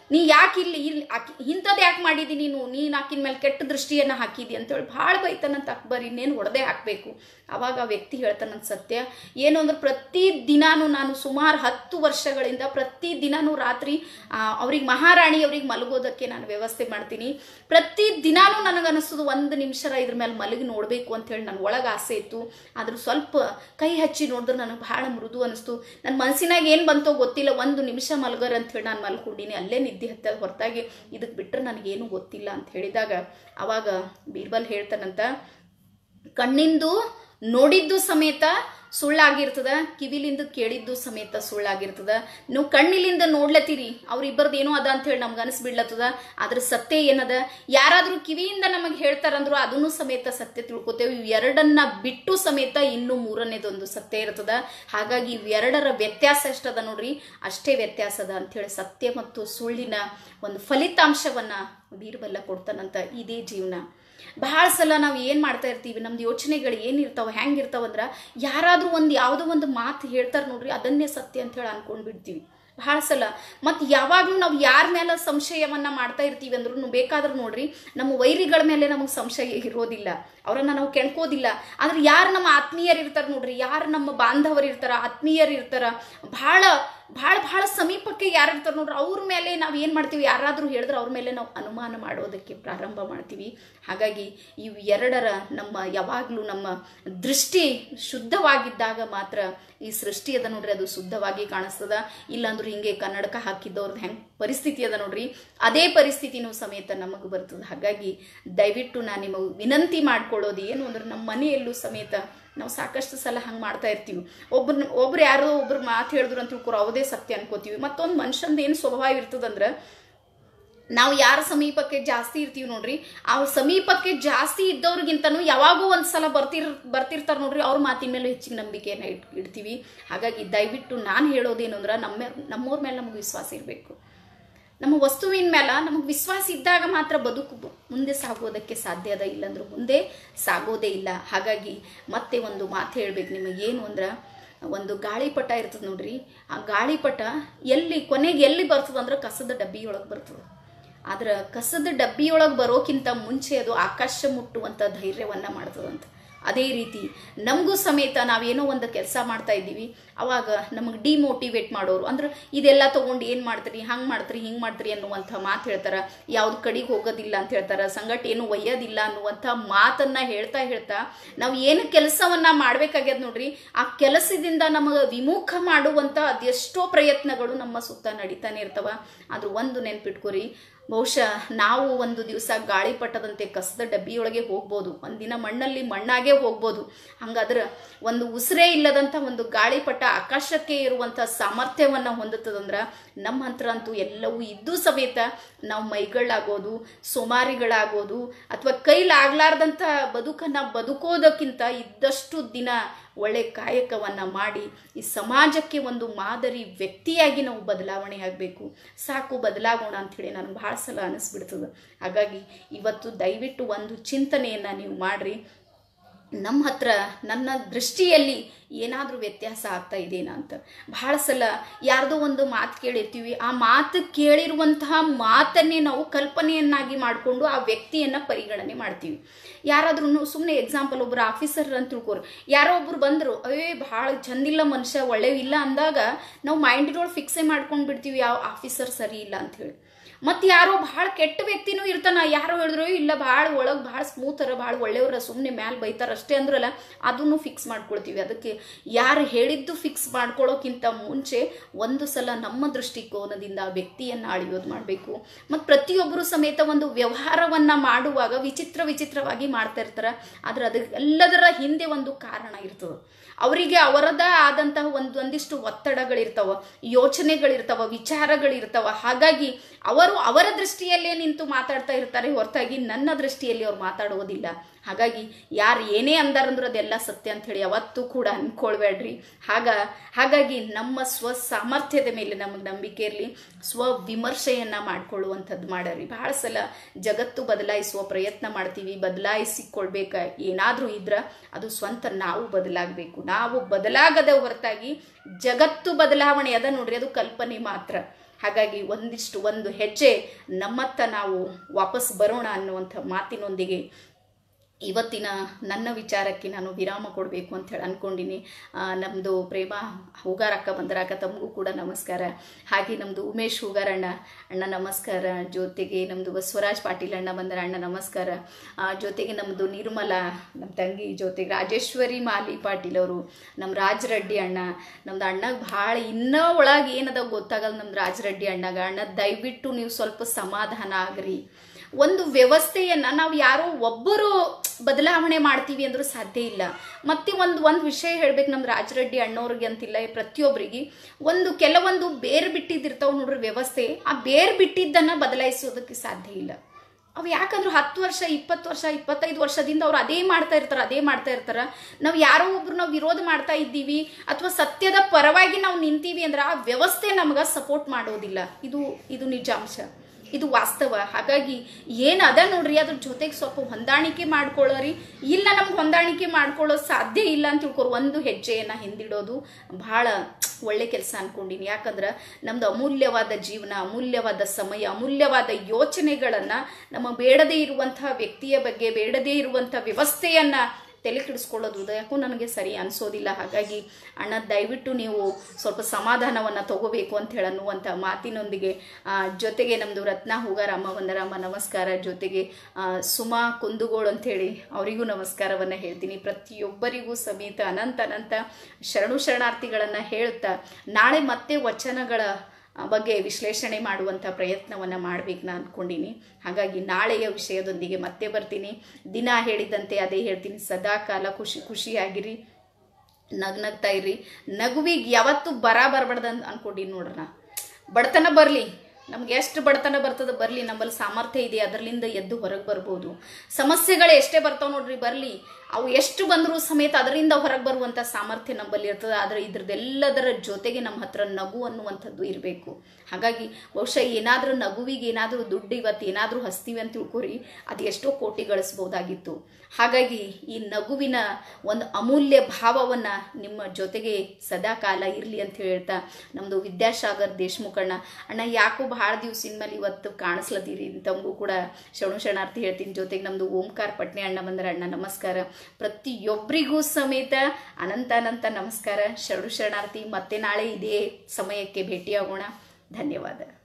ನೀ ಯಾಕೆ ಇಲ್ಲಿ ಇಲ್ಲಿ ಆಕಿ ಇಂಥದ್ದು ಯಾಕೆ ಮಾಡಿದಿ ನೀನು ನೀನು ಆಕಿನ ಮೇಲೆ ಕೆಟ್ಟ ದೃಷ್ಟಿಯನ್ನು ಹಾಕಿದಿ ಅಂತೇಳಿ ಭಾಳ ಬೈತಾನಂತ ಅಕ್ಬರ್ ಇನ್ನೇನು ಹೊಡೆದೇ ಹಾಕಬೇಕು ಅವಾಗ ಆ ವ್ಯಕ್ತಿ ಹೇಳ್ತಾನಂತ ಸತ್ಯ ಏನು ಅಂದ್ರೆ ಪ್ರತಿ ದಿನಾನು ನಾನು ಸುಮಾರು ಹತ್ತು ವರ್ಷಗಳಿಂದ ಪ್ರತಿ ದಿನಾನು ರಾತ್ರಿ ಅವ್ರಿಗೆ ಮಹಾರಾಣಿ ಅವ್ರಿಗೆ ಮಲಗೋದಕ್ಕೆ ನಾನು ವ್ಯವಸ್ಥೆ ಮಾಡ್ತೀನಿ ಪ್ರತಿ ದಿನಾನು ನನಗನ್ನಿಸೋದು ಒಂದು ನಿಮಿಷ ಇದ್ರ ಮೇಲೆ ಮಲಗಿ ನೋಡಬೇಕು ಅಂತೇಳಿ ನನ್ನ ಒಳಗೆ ಆಸೆ ಇತ್ತು ಆದ್ರೆ ಸ್ವಲ್ಪ ಕೈ ಹಚ್ಚಿ ನೋಡಿದ್ರೆ ನನಗೆ ಭಾಳ ಮೃದು ಅನಿಸ್ತು ನನ್ನ ಮನಸ್ಸಿನಾಗ ಏನು ಬಂತೋ ಗೊತ್ತಿಲ್ಲ ಒಂದು ನಿಮಿಷ ಮಲಗರ್ ಅಂತೇಳಿ ನಾನು ಮಲ್ಕೊಂಡಿನಿ ಅಲ್ಲೇ ನಿದ್ದೆ ಹತ್ತದ ಹೊರತಾಗಿ ಇದಕ್ಕೆ ಬಿಟ್ಟರೆ ನನಗೇನು ಗೊತ್ತಿಲ್ಲ ಅಂತ ಹೇಳಿದಾಗ ಅವಾಗ ಬೀರ್ಬಲ್ ಹೇಳ್ತಾನಂತ ಕಣ್ಣಿಂದು ನೋಡಿದ್ದು ಸಮೇತ ಸುಳ್ಳಾಗಿರ್ತದ ಕಿವಿಲಿಂದ ಕೇಳಿದ್ದು ಸಮೇತ ಸುಳ್ಳಾಗಿರ್ತದ ನೀವು ಕಣ್ಣಿಲಿಂದ ನೋಡ್ಲತ್ತೀರಿ ಅವ್ರಿಬ್ಬರದ್ದು ಏನೋ ಅದ ಅಂತ ಹೇಳಿ ನಮ್ಗೆ ಅನಿಸ್ಬಿಡ್ಲತ್ತದ ಅದ್ರ ಸತ್ಯ ಏನದ ಯಾರಾದ್ರೂ ಕಿವಿಯಿಂದ ನಮಗೆ ಹೇಳ್ತಾರಂದ್ರು ಅದನ್ನು ಸಮೇತ ಸತ್ಯ ತಿಳ್ಕೊತೇವೆ ಇವ್ ಎರಡನ್ನ ಬಿಟ್ಟು ಸಮೇತ ಇನ್ನು ಮೂರನೇದೊಂದು ಸತ್ಯ ಇರ್ತದ ಹಾಗಾಗಿ ಇವೆರಡರ ವ್ಯತ್ಯಾಸ ಎಷ್ಟದ ನೋಡ್ರಿ ಅಷ್ಟೇ ವ್ಯತ್ಯಾಸ ಅದ ಅಂತೇಳಿ ಸತ್ಯ ಮತ್ತು ಸುಳ್ಳಿನ ಒಂದು ಫಲಿತಾಂಶವನ್ನ ಬೀರ್ಬಲ್ಲ ಕೊಡ್ತಾನಂತ ಇದೇ ಜೀವನ ಬಹಳ ಸಲ ನಾವು ಏನು ಮಾಡ್ತಾ ಇರ್ತೀವಿ ನಮ್ದು ಯೋಚನೆಗಳು ಏನಿರ್ತಾವ ಹೆಂಗಿರ್ತಾವಂದ್ರ ಯಾರಾದರೂ ಒಂದು ಯಾವುದೋ ಒಂದು ಮಾತು ಹೇಳ್ತಾರೆ ನೋಡ್ರಿ ಅದನ್ನೇ ಸತ್ಯ ಅಂತ ಹೇಳಿ ಅನ್ಕೊಂಡ್ ಬಿಡ್ತೀವಿ ಬಹಳ ಸಲ ಮತ್ತು ಯಾವಾಗಲೂ ನಾವು ಯಾರ ಮೇಲೆ ಸಂಶಯವನ್ನ ಮಾಡ್ತಾ ಇರ್ತೀವಿ ಅಂದ್ರೂ ಬೇಕಾದ್ರೂ ನೋಡ್ರಿ ನಮ್ಮ ವೈರಿಗಳ ಮೇಲೆ ನಮಗೆ ಸಂಶಯ ಇರೋದಿಲ್ಲ ಅವರನ್ನ ನಾವು ಕೆಣ್ಕೋದಿಲ್ಲ ಆದ್ರೆ ಯಾರು ನಮ್ಮ ಆತ್ಮೀಯರು ಇರ್ತಾರೆ ನೋಡ್ರಿ ಯಾರು ನಮ್ಮ ಬಾಂಧವರು ಇರ್ತಾರ ಆತ್ಮೀಯರು ಇರ್ತಾರ ಭಾಳ ಭಾಳ ಭಾಳ ಸಮೀಪಕ್ಕೆ ಯಾರು ಇರ್ತಾರೆ ನೋಡ್ರಿ ಅವ್ರ ಮೇಲೆ ನಾವು ಏನು ಮಾಡ್ತೀವಿ ಯಾರಾದರೂ ಹೇಳಿದ್ರೆ ಅವ್ರ ಮೇಲೆ ನಾವು ಅನುಮಾನ ಮಾಡೋದಕ್ಕೆ ಪ್ರಾರಂಭ ಮಾಡ್ತೀವಿ ಹಾಗಾಗಿ ಇವು ಎರಡರ ನಮ್ಮ ಯಾವಾಗಲೂ ನಮ್ಮ ದೃಷ್ಟಿ ಶುದ್ಧವಾಗಿದ್ದಾಗ ಮಾತ್ರ ಈ ಸೃಷ್ಟಿ ಅದ ನೋಡ್ರಿ ಅದು ಶುದ್ಧವಾಗಿ ಕಾಣಿಸ್ತದ ಇಲ್ಲಾಂದ್ರೆ ಹಿಂಗೆ ಕನ್ನಡಕ ಹಾಕಿದ್ದವ್ರದ್ದು ಹೆಂಗೆ ಪರಿಸ್ಥಿತಿ ಅದ ನೋಡ್ರಿ ಅದೇ ಪರಿಸ್ಥಿತಿನೂ ಸಮೇತ ನಮಗೆ ಬರ್ತದೆ ಹಾಗಾಗಿ ದಯವಿಟ್ಟು ನಾನು ನಿಮಗೆ ವಿನಂತಿ ಮಾಡ್ಕೊಳ್ಳೋದು ಏನು ಅಂದ್ರೆ ನಮ್ಮ ಮನೆಯಲ್ಲೂ ಸಮೇತ ನಾವು ಸಾಕಷ್ಟು ಸಲ ಹಂಗೆ ಮಾಡ್ತಾ ಇರ್ತೀವಿ ಒಬ್ರನ್ನ ಒಬ್ರು ಯಾರೋ ಒಬ್ರು ಮಾತು ಹೇಳಿದ್ರು ಅಂತ ತಿಳ್ಕೊರೋ ಅವದೇ ಸತ್ಯ ಅನ್ಕೋತೀವಿ ಮತ್ತೊಂದು ಮನುಷ್ಯಂದು ಏನು ಸ್ವಭಾವ ಇರ್ತದಂದ್ರೆ ನಾವು ಯಾರ ಸಮೀಪಕ್ಕೆ ಜಾಸ್ತಿ ಇರ್ತೀವಿ ನೋಡ್ರಿ ಆ ಸಮೀಪಕ್ಕೆ ಜಾಸ್ತಿ ಇದ್ದವ್ರಿಗಿಂತನೂ ಯಾವಾಗೂ ಒಂದು ಸಲ ಬರ್ತಿರ್ ಬರ್ತಿರ್ತಾರೆ ನೋಡ್ರಿ ಅವ್ರ ಮಾತಿನ ಮೇಲೆ ಹೆಚ್ಚಿಗೆ ನಂಬಿಕೆಯನ್ನು ಇಟ್ ಇಡ್ತೀವಿ ಹಾಗಾಗಿ ದಯವಿಟ್ಟು ನಾನು ಹೇಳೋದೇನು ಅಂದ್ರೆ ನಮ್ಮ ನಮ್ಮವ್ರ ಮೇಲೆ ನಮಗೆ ವಿಶ್ವಾಸ ಇರಬೇಕು ನಮ್ಮ ವಸ್ತುವಿನ ಮೇಲೆ ನಮಗೆ ವಿಶ್ವಾಸ ಇದ್ದಾಗ ಮಾತ್ರ ಬದುಕು ಮುಂದೆ ಸಾಗೋದಕ್ಕೆ ಸಾಧ್ಯ ಅದ ಇಲ್ಲಂದ್ರೆ ಮುಂದೆ ಸಾಗೋದೇ ಇಲ್ಲ ಹಾಗಾಗಿ ಮತ್ತೆ ಒಂದು ಮಾತು ಹೇಳ್ಬೇಕು ನಿಮಗೆ ಏನು ಅಂದ್ರೆ ಒಂದು ಗಾಳಿಪಟ ಇರ್ತದೆ ನೋಡ್ರಿ ಆ ಗಾಳಿಪಟ ಎಲ್ಲಿ ಕೊನೆಗೆ ಎಲ್ಲಿ ಬರ್ತದೆ ಅಂದ್ರೆ ಕಸದ ಡಬ್ಬಿಯೊಳಗೆ ಬರ್ತದೆ ಆದ್ರೆ ಕಸದ ಡಬ್ಬಿಯೊಳಗೆ ಬರೋಕ್ಕಿಂತ ಮುಂಚೆ ಅದು ಆಕಾಶ ಮುಟ್ಟುವಂಥ ಧೈರ್ಯವನ್ನ ಮಾಡ್ತದಂತ ಅದೇ ರೀತಿ ನಮಗೂ ಸಮೇತ ನಾವೇನೋ ಒಂದು ಕೆಲಸ ಮಾಡ್ತಾ ಇದ್ದೀವಿ ಅವಾಗ ನಮಗೆ ಡಿಮೋಟಿವೇಟ್ ಮಾಡೋರು ಅಂದ್ರೆ ಇದೆಲ್ಲ ತೊಗೊಂಡು ಏನು ಮಾಡ್ತೀರಿ ಹಂಗೆ ಮಾಡ್ತೀರಿ ಹಿಂಗೆ ಮಾಡ್ತೀರಿ ಅನ್ನುವಂಥ ಮಾತು ಹೇಳ್ತಾರೆ ಯಾವ್ದು ಕಡೆಗೆ ಹೋಗೋದಿಲ್ಲ ಅಂತ ಹೇಳ್ತಾರೆ ಸಂಗಟ ಏನು ಒಯ್ಯೋದಿಲ್ಲ ಅನ್ನುವಂಥ ಮಾತನ್ನ ಹೇಳ್ತಾ ಹೇಳ್ತಾ ನಾವು ಏನು ಕೆಲಸವನ್ನ ಮಾಡ್ಬೇಕಾಗ್ಯದ ನೋಡ್ರಿ ಆ ಕೆಲಸದಿಂದ ನಮಗೆ ವಿಮುಖ ಮಾಡುವಂಥ ಅದೆಷ್ಟೋ ಪ್ರಯತ್ನಗಳು ನಮ್ಮ ಸುತ್ತ ನಡೀತಾನೆ ಇರ್ತವ ಆದ್ರೂ ಒಂದು ನೆನ್ಪಿಟ್ಕೊರಿ ಬಹುಶಃ ನಾವು ಒಂದು ದಿವಸ ಗಾಳಿಪಟದಂತೆ ಕಸದ ಡಬ್ಬಿಯೊಳಗೆ ಹೋಗ್ಬೋದು ಒಂದಿನ ಮಣ್ಣಲ್ಲಿ ಮಣ್ಣಾಗೆ ಹೋಗ್ಬೋದು ಹಂಗಾದ್ರೆ ಒಂದು ಉಸಿರೇ ಇಲ್ಲದಂಥ ಒಂದು ಗಾಳಿಪಟ ಆಕಾಶಕ್ಕೆ ಇರುವಂಥ ಸಾಮರ್ಥ್ಯವನ್ನು ಹೊಂದುತ್ತದಂದ್ರೆ ನಮ್ಮ ಹತ್ರ ಅಂತೂ ಎಲ್ಲವೂ ಇದ್ದು ಸಮೇತ ನಾವು ಮೈಗಳಾಗೋದು ಸೋಮಾರಿಗಳಾಗೋದು ಅಥವಾ ಕೈಲಾಗ್ಲಾರ್ದಂಥ ಬದುಕನ್ನು ಬದುಕೋದಕ್ಕಿಂತ ಇದ್ದಷ್ಟು ದಿನ ಒಳ್ಳೆ ಕಾಯಕವನ್ನು ಮಾಡಿ ಈ ಸಮಾಜಕ್ಕೆ ಒಂದು ಮಾದರಿ ವ್ಯಕ್ತಿಯಾಗಿ ನಾವು ಬದಲಾವಣೆ ಆಗಬೇಕು ಸಾಕು ಬದಲಾಗೋಣ ಅಂಥೇಳಿ ನನಗೆ ಭಾಳ ಸಲ ಅನಿಸ್ಬಿಡ್ತದೆ ಹಾಗಾಗಿ ಇವತ್ತು ದಯವಿಟ್ಟು ಒಂದು ಚಿಂತನೆಯನ್ನು ನೀವು ಮಾಡಿರಿ ನಮ್ಮ ಹತ್ರ ನನ್ನ ದೃಷ್ಟಿಯಲ್ಲಿ ಏನಾದರೂ ವ್ಯತ್ಯಾಸ ಆಗ್ತಾ ಇದೆನಾ ಅಂತ ಬಹಳ ಸಲ ಯಾರ್ದೋ ಒಂದು ಮಾತು ಕೇಳಿರ್ತೀವಿ ಆ ಮಾತು ಕೇಳಿರುವಂತಹ ಮಾತನ್ನೇ ನಾವು ಕಲ್ಪನೆಯನ್ನಾಗಿ ಮಾಡಿಕೊಂಡು ಆ ವ್ಯಕ್ತಿಯನ್ನು ಪರಿಗಣನೆ ಮಾಡ್ತೀವಿ ಯಾರಾದ್ರೂ ಸುಮ್ಮನೆ ಎಕ್ಸಾಂಪಲ್ ಒಬ್ಬರು ಆಫೀಸರ್ ಅಂತ ತಿಳ್ಕೊರು ಯಾರೋ ಒಬ್ರು ಬಂದರು ಅಯ್ಯೇ ಭಾಳ ಚಂದಿಲ್ಲ ಮನುಷ್ಯ ಒಳ್ಳೆವಿಲ್ಲ ಅಂದಾಗ ನಾವು ಮೈಂಡಿನೊಳಗೆ ಫಿಕ್ಸೇ ಮಾಡ್ಕೊಂಡು ಬಿಡ್ತೀವಿ ಯಾವ ಆಫೀಸರ್ ಸರಿ ಇಲ್ಲ ಅಂಥೇಳಿ ಮತ್ತು ಯಾರೋ ಭಾಳ ಕೆಟ್ಟ ವ್ಯಕ್ತಿನೂ ಇರ್ತಾನ ಯಾರೋ ಹೇಳಿದ್ರು ಇಲ್ಲ ಭಾಳ ಒಳಗೆ ಭಾಳ ಸ್ಮೂತರ ಭಾಳ ಒಳ್ಳೆಯವ್ರ ಸುಮ್ಮನೆ ಮ್ಯಾಲೆ ಬೈತಾರ ಅಷ್ಟೇ ಅಂದ್ರಲ್ಲ ಅದನ್ನು ಫಿಕ್ಸ್ ಮಾಡ್ಕೊಳ್ತೀವಿ ಅದಕ್ಕೆ ಯಾರು ಹೇಳಿದ್ದು ಫಿಕ್ಸ್ ಮಾಡ್ಕೊಳ್ಳೋಕ್ಕಿಂತ ಮುಂಚೆ ಒಂದು ಸಲ ನಮ್ಮ ದೃಷ್ಟಿಕೋನದಿಂದ ಆ ವ್ಯಕ್ತಿಯನ್ನು ಅಳಿಯೋದು ಮಾಡಬೇಕು ಮತ್ತು ಪ್ರತಿಯೊಬ್ಬರು ಸಮೇತ ಒಂದು ವ್ಯವಹಾರವನ್ನು ಮಾಡುವಾಗ ವಿಚಿತ್ರ ವಿಚಿತ್ರವಾಗಿ ಮಾಡ್ತಾ ಇರ್ತಾರೆ ಆದರೆ ಅದಕ್ಕೆ ಎಲ್ಲದರ ಹಿಂದೆ ಒಂದು ಕಾರಣ ಇರ್ತದೆ ಅವರಿಗೆ ಅವರದೇ ಆದಂತಹ ಒಂದು ಒಂದಿಷ್ಟು ಒತ್ತಡಗಳಿರ್ತಾವ ಯೋಚನೆಗಳಿರ್ತಾವ ವಿಚಾರಗಳಿರ್ತಾವ ಹಾಗಾಗಿ ಅವರು ಅವರ ದೃಷ್ಟಿಯಲ್ಲೇ ನಿಂತು ಮಾತಾಡ್ತಾ ಇರ್ತಾರೆ ಹೊರತಾಗಿ ನನ್ನ ದೃಷ್ಟಿಯಲ್ಲಿ ಅವ್ರು ಮಾತಾಡೋದಿಲ್ಲ ಹಾಗಾಗಿ ಯಾರು ಏನೇ ಅಂದಾರಂದ್ರೆ ಅದೆಲ್ಲ ಸತ್ಯ ಅಂತ ಹೇಳಿ ಯಾವತ್ತೂ ಕೂಡ ಅನ್ಕೊಳ್ಬೇಡ್ರಿ ಹಾಗ ಹಾಗಾಗಿ ನಮ್ಮ ಸ್ವ ಸಾಮರ್ಥ್ಯದ ಮೇಲೆ ನಮಗೆ ನಂಬಿಕೆ ಇರಲಿ ಸ್ವ ವಿಮರ್ಶೆಯನ್ನು ಮಾಡ್ಕೊಳ್ಳುವಂಥದ್ದು ಮಾಡರಿ ಬಹಳ ಸಲ ಜಗತ್ತು ಬದಲಾಯಿಸುವ ಪ್ರಯತ್ನ ಮಾಡ್ತೀವಿ ಬದಲಾಯಿಸಿಕೊಳ್ಬೇಕ ಏನಾದರೂ ಇದ್ರೆ ಅದು ಸ್ವಂತ ನಾವು ಬದಲಾಗಬೇಕು ನಾವು ಬದಲಾಗದ ಹೊರತಾಗಿ ಜಗತ್ತು ಬದಲಾವಣೆ ಅದ ನೋಡ್ರಿ ಅದು ಕಲ್ಪನೆ ಮಾತ್ರ ಹಾಗಾಗಿ ಒಂದಿಷ್ಟು ಒಂದು ಹೆಜ್ಜೆ ನಮ್ಮತ್ತ ನಾವು ವಾಪಸ್ ಬರೋಣ ಅನ್ನುವಂಥ ಮಾತಿನೊಂದಿಗೆ ಇವತ್ತಿನ ನನ್ನ ವಿಚಾರಕ್ಕೆ ನಾನು ವಿರಾಮ ಕೊಡಬೇಕು ಅಂತ ಹೇಳಿ ಅಂದ್ಕೊಂಡಿನಿ ನಮ್ಮದು ಪ್ರೇಮ ಹೂಗಾರಕ್ಕ ಬಂದರಾಕ ತಮಗೂ ಕೂಡ ನಮಸ್ಕಾರ ಹಾಗೆ ನಮ್ಮದು ಉಮೇಶ್ ಹೂಗಾರಣ್ಣ ಅಣ್ಣ ನಮಸ್ಕಾರ ಜೊತೆಗೆ ನಮ್ಮದು ಬಸವರಾಜ್ ಪಾಟೀಲ್ ಅಣ್ಣ ಬಂದರ ಅಣ್ಣ ನಮಸ್ಕಾರ ಆ, ಜೊತೆಗೆ ನಮ್ಮದು ನಿರ್ಮಲ ನಮ್ಮ ತಂಗಿ ಜೊತೆಗೆ ರಾಜೇಶ್ವರಿ ಮಾಲಿ ಪಾಟೀಲ್ ಅವರು ನಮ್ಮ ರಾಜ್ ರೆಡ್ಡಿ ಅಣ್ಣ ನಮ್ದು ಅಣ್ಣಗೆ ಭಾಳ ಇನ್ನೂ ಒಳಗೆ ಏನದ ಗೊತ್ತಾಗಲ್ಲ ನಮ್ದು ರಾಜ್ ರೆಡ್ಡಿ ಅಣ್ಣಗ ಅಣ್ಣ ದಯವಿಟ್ಟು ನೀವು ಸ್ವಲ್ಪ ಸಮಾಧಾನ ಆಗ್ರಿ ಒಂದು ವ್ಯವಸ್ಥೆಯನ್ನ ನಾವು ಯಾರೋ ಒಬ್ಬರು ಬದಲಾವಣೆ ಮಾಡ್ತೀವಿ ಅಂದ್ರೂ ಸಾಧ್ಯ ಇಲ್ಲ ಮತ್ತೆ ಒಂದು ಒಂದು ವಿಷಯ ಹೇಳ್ಬೇಕು ನಮ್ಮ ರಾಜರೆಡ್ಡಿ ಅಣ್ಣವ್ರಿಗೆ ಅಂತಿಲ್ಲ ಈ ಪ್ರತಿಯೊಬ್ಬರಿಗೆ ಒಂದು ಕೆಲವೊಂದು ಬೇರ್ ಬಿಟ್ಟಿದ್ದಿರ್ತಾವ ನೋಡ್ರಿ ವ್ಯವಸ್ಥೆ ಆ ಬೇರ್ ಬಿಟ್ಟಿದ್ದನ್ನ ಬದಲಾಯಿಸೋದಕ್ಕೆ ಸಾಧ್ಯ ಇಲ್ಲ ಅವು ಯಾಕಂದ್ರೆ ಹತ್ತು ವರ್ಷ ಇಪ್ಪತ್ತು ವರ್ಷ ಇಪ್ಪತ್ತೈದು ವರ್ಷದಿಂದ ಅವ್ರು ಅದೇ ಮಾಡ್ತಾ ಇರ್ತಾರೆ ಅದೇ ಮಾಡ್ತಾ ಇರ್ತಾರ ನಾವು ಯಾರೋ ಒಬ್ರು ನಾವು ವಿರೋಧ ಮಾಡ್ತಾ ಇದ್ದೀವಿ ಅಥವಾ ಸತ್ಯದ ಪರವಾಗಿ ನಾವು ನಿಂತೀವಿ ಅಂದ್ರೆ ಆ ವ್ಯವಸ್ಥೆ ನಮ್ಗೆ ಸಪೋರ್ಟ್ ಮಾಡೋದಿಲ್ಲ ಇದು ಇದು ನಿಜಾಂಶ ಇದು ವಾಸ್ತವ ಹಾಗಾಗಿ ಏನು ಅದ ನೋಡ್ರಿ ಅದ್ರ ಜೊತೆಗೆ ಸ್ವಲ್ಪ ಹೊಂದಾಣಿಕೆ ಮಾಡ್ಕೊಳ್ಳೋರಿ ಇಲ್ಲ ನಮ್ಗೆ ಹೊಂದಾಣಿಕೆ ಮಾಡ್ಕೊಳ್ಳೋದು ಸಾಧ್ಯ ಇಲ್ಲ ಅಂತ ತಿಳ್ಕೊರು ಒಂದು ಹೆಜ್ಜೆಯನ್ನು ಹಿಂದಿಡೋದು ಭಾಳ ಒಳ್ಳೆ ಕೆಲಸ ಅನ್ಕೊಂಡಿನಿ ಯಾಕಂದ್ರೆ ನಮ್ದು ಅಮೂಲ್ಯವಾದ ಜೀವನ ಅಮೂಲ್ಯವಾದ ಸಮಯ ಅಮೂಲ್ಯವಾದ ಯೋಚನೆಗಳನ್ನು ನಮ್ಮ ಬೇಡದೇ ಇರುವಂತಹ ವ್ಯಕ್ತಿಯ ಬಗ್ಗೆ ಬೇಡದೇ ಇರುವಂಥ ವ್ಯವಸ್ಥೆಯನ್ನು ತಲೆ ಕೆಡಿಸ್ಕೊಳ್ಳೋದು ಯಾಕೋ ನನಗೆ ಸರಿ ಅನಿಸೋದಿಲ್ಲ ಹಾಗಾಗಿ ಅಣ್ಣ ದಯವಿಟ್ಟು ನೀವು ಸ್ವಲ್ಪ ಸಮಾಧಾನವನ್ನು ತಗೋಬೇಕು ಅಂತ ಹೇಳಿ ಅನ್ನುವಂಥ ಮಾತಿನೊಂದಿಗೆ ಆ, ಜೊತೆಗೆ ನಮ್ಮದು ರತ್ನ ಹೂಗಾರಮ್ಮ ವಂದರಾಮ ನಮಸ್ಕಾರ ಜೊತೆಗೆ ಆ, ಸುಮಾ ಕುಂದುಗೋಳು ಅಂಥೇಳಿ ಅವರಿಗೂ ನಮಸ್ಕಾರವನ್ನು ಹೇಳ್ತೀನಿ ಪ್ರತಿಯೊಬ್ಬರಿಗೂ ಸಮೇತ ಅನಂತ ಅನಂತ ಶರಣು ಶರಣಾರ್ಥಿಗಳನ್ನು ಹೇಳ್ತಾ ನಾಳೆ ಮತ್ತೆ ವಚನಗಳ ಆ, ಬಗ್ಗೆ ವಿಶ್ಲೇಷಣೆ ಮಾಡುವಂಥ ಪ್ರಯತ್ನವನ್ನು ಮಾಡ್ಬೇಕು ನಾನು ಅಂದ್ಕೊಂಡಿನಿ ಹಾಗಾಗಿ ನಾಳೆಯ ವಿಷಯದೊಂದಿಗೆ ಮತ್ತೆ ಬರ್ತೀನಿ ದಿನ ಹೇಳಿದಂತೆ ಅದೇ ಹೇಳ್ತೀನಿ ಸದಾ ಕಾಲ ಖುಷಿ ಖುಷಿಯಾಗಿರಿ ನಗ್ನಗ್ತಾ ಇರ್ರಿ ನಗುವಿಗೆ ಯಾವತ್ತೂ ಬರ ಬರಬಾರ್ದು ಅಂತ ಅನ್ಕೊಂಡಿನಿ ನೋಡ್ರಣ ಬಡತನ ಬರಲಿ ನಮ್ಗೆ ಎಷ್ಟು ಬಡತನ ಬರ್ತದೆ ಬರಲಿ ನಮ್ಮಲ್ಲಿ ಸಾಮರ್ಥ್ಯ ಇದೆ ಅದರಲ್ಲಿಂದ ಎದ್ದು ಹೊರಗೆ ಬರ್ಬೋದು ಸಮಸ್ಯೆಗಳು ಎಷ್ಟೇ ಬರ್ತಾವೆ ನೋಡ್ರಿ ಬರಲಿ ಅವು ಎಷ್ಟು ಬಂದರೂ ಸಮೇತ ಅದರಿಂದ ಹೊರಗೆ ಬರುವಂಥ ಸಾಮರ್ಥ್ಯ ನಮ್ಮಲ್ಲಿ ಇರ್ತದೆ ಆದರೆ ಇದ್ರದ್ದೆಲ್ಲದರ ಜೊತೆಗೆ ನಮ್ಮ ಹತ್ರ ನಗು ಅನ್ನುವಂಥದ್ದು ಇರಬೇಕು ಹಾಗಾಗಿ ಬಹುಶಃ ಏನಾದರೂ ನಗುವಿಗೆ ಏನಾದರೂ ದುಡ್ಡು ಇವತ್ತು ಏನಾದರೂ ಹಸ್ತೀವಿ ಅಂತ ತಿಳ್ಕೊರಿ ಅದು ಎಷ್ಟೋ ಕೋಟಿ ಗಳಿಸ್ಬೋದಾಗಿತ್ತು ಹಾಗಾಗಿ ಈ ನಗುವಿನ ಒಂದು ಅಮೂಲ್ಯ ಭಾವವನ್ನು ನಿಮ್ಮ ಜೊತೆಗೆ ಸದಾ ಕಾಲ ಇರಲಿ ಅಂತ ಹೇಳ್ತಾ ನಮ್ಮದು ವಿದ್ಯಾಸಾಗರ್ ದೇಶ್ಮುಖ್ ಅಣ್ಣ ಅಣ್ಣ ಯಾಕೋ ಭಾಳ ದಿವ್ಸಿನ ಮೇಲೆ ಇವತ್ತು ಕಾಣಿಸ್ಲತ್ತೀರಿ ತಮಗೂ ಕೂಡ ಶರಣು ಶರಣಾರ್ಥಿ ಹೇಳ್ತೀನಿ ಜೊತೆಗೆ ನಮ್ಮದು ಓಂಕಾರ ಪಟ್ನೆ ಅಣ್ಣ ಬಂದರೆ ಅಣ್ಣ ನಮಸ್ಕಾರ ಪ್ರತಿಯೊಬ್ಬರಿಗೂ ಸಮೇತ ಅನಂತ ಅನಂತ ನಮಸ್ಕಾರ ಶರಣು ಶರಣಾರ್ಥಿ ಮತ್ತೆ ನಾಳೆ ಇದೇ ಸಮಯಕ್ಕೆ ಭೇಟಿಯಾಗೋಣ ಧನ್ಯವಾದ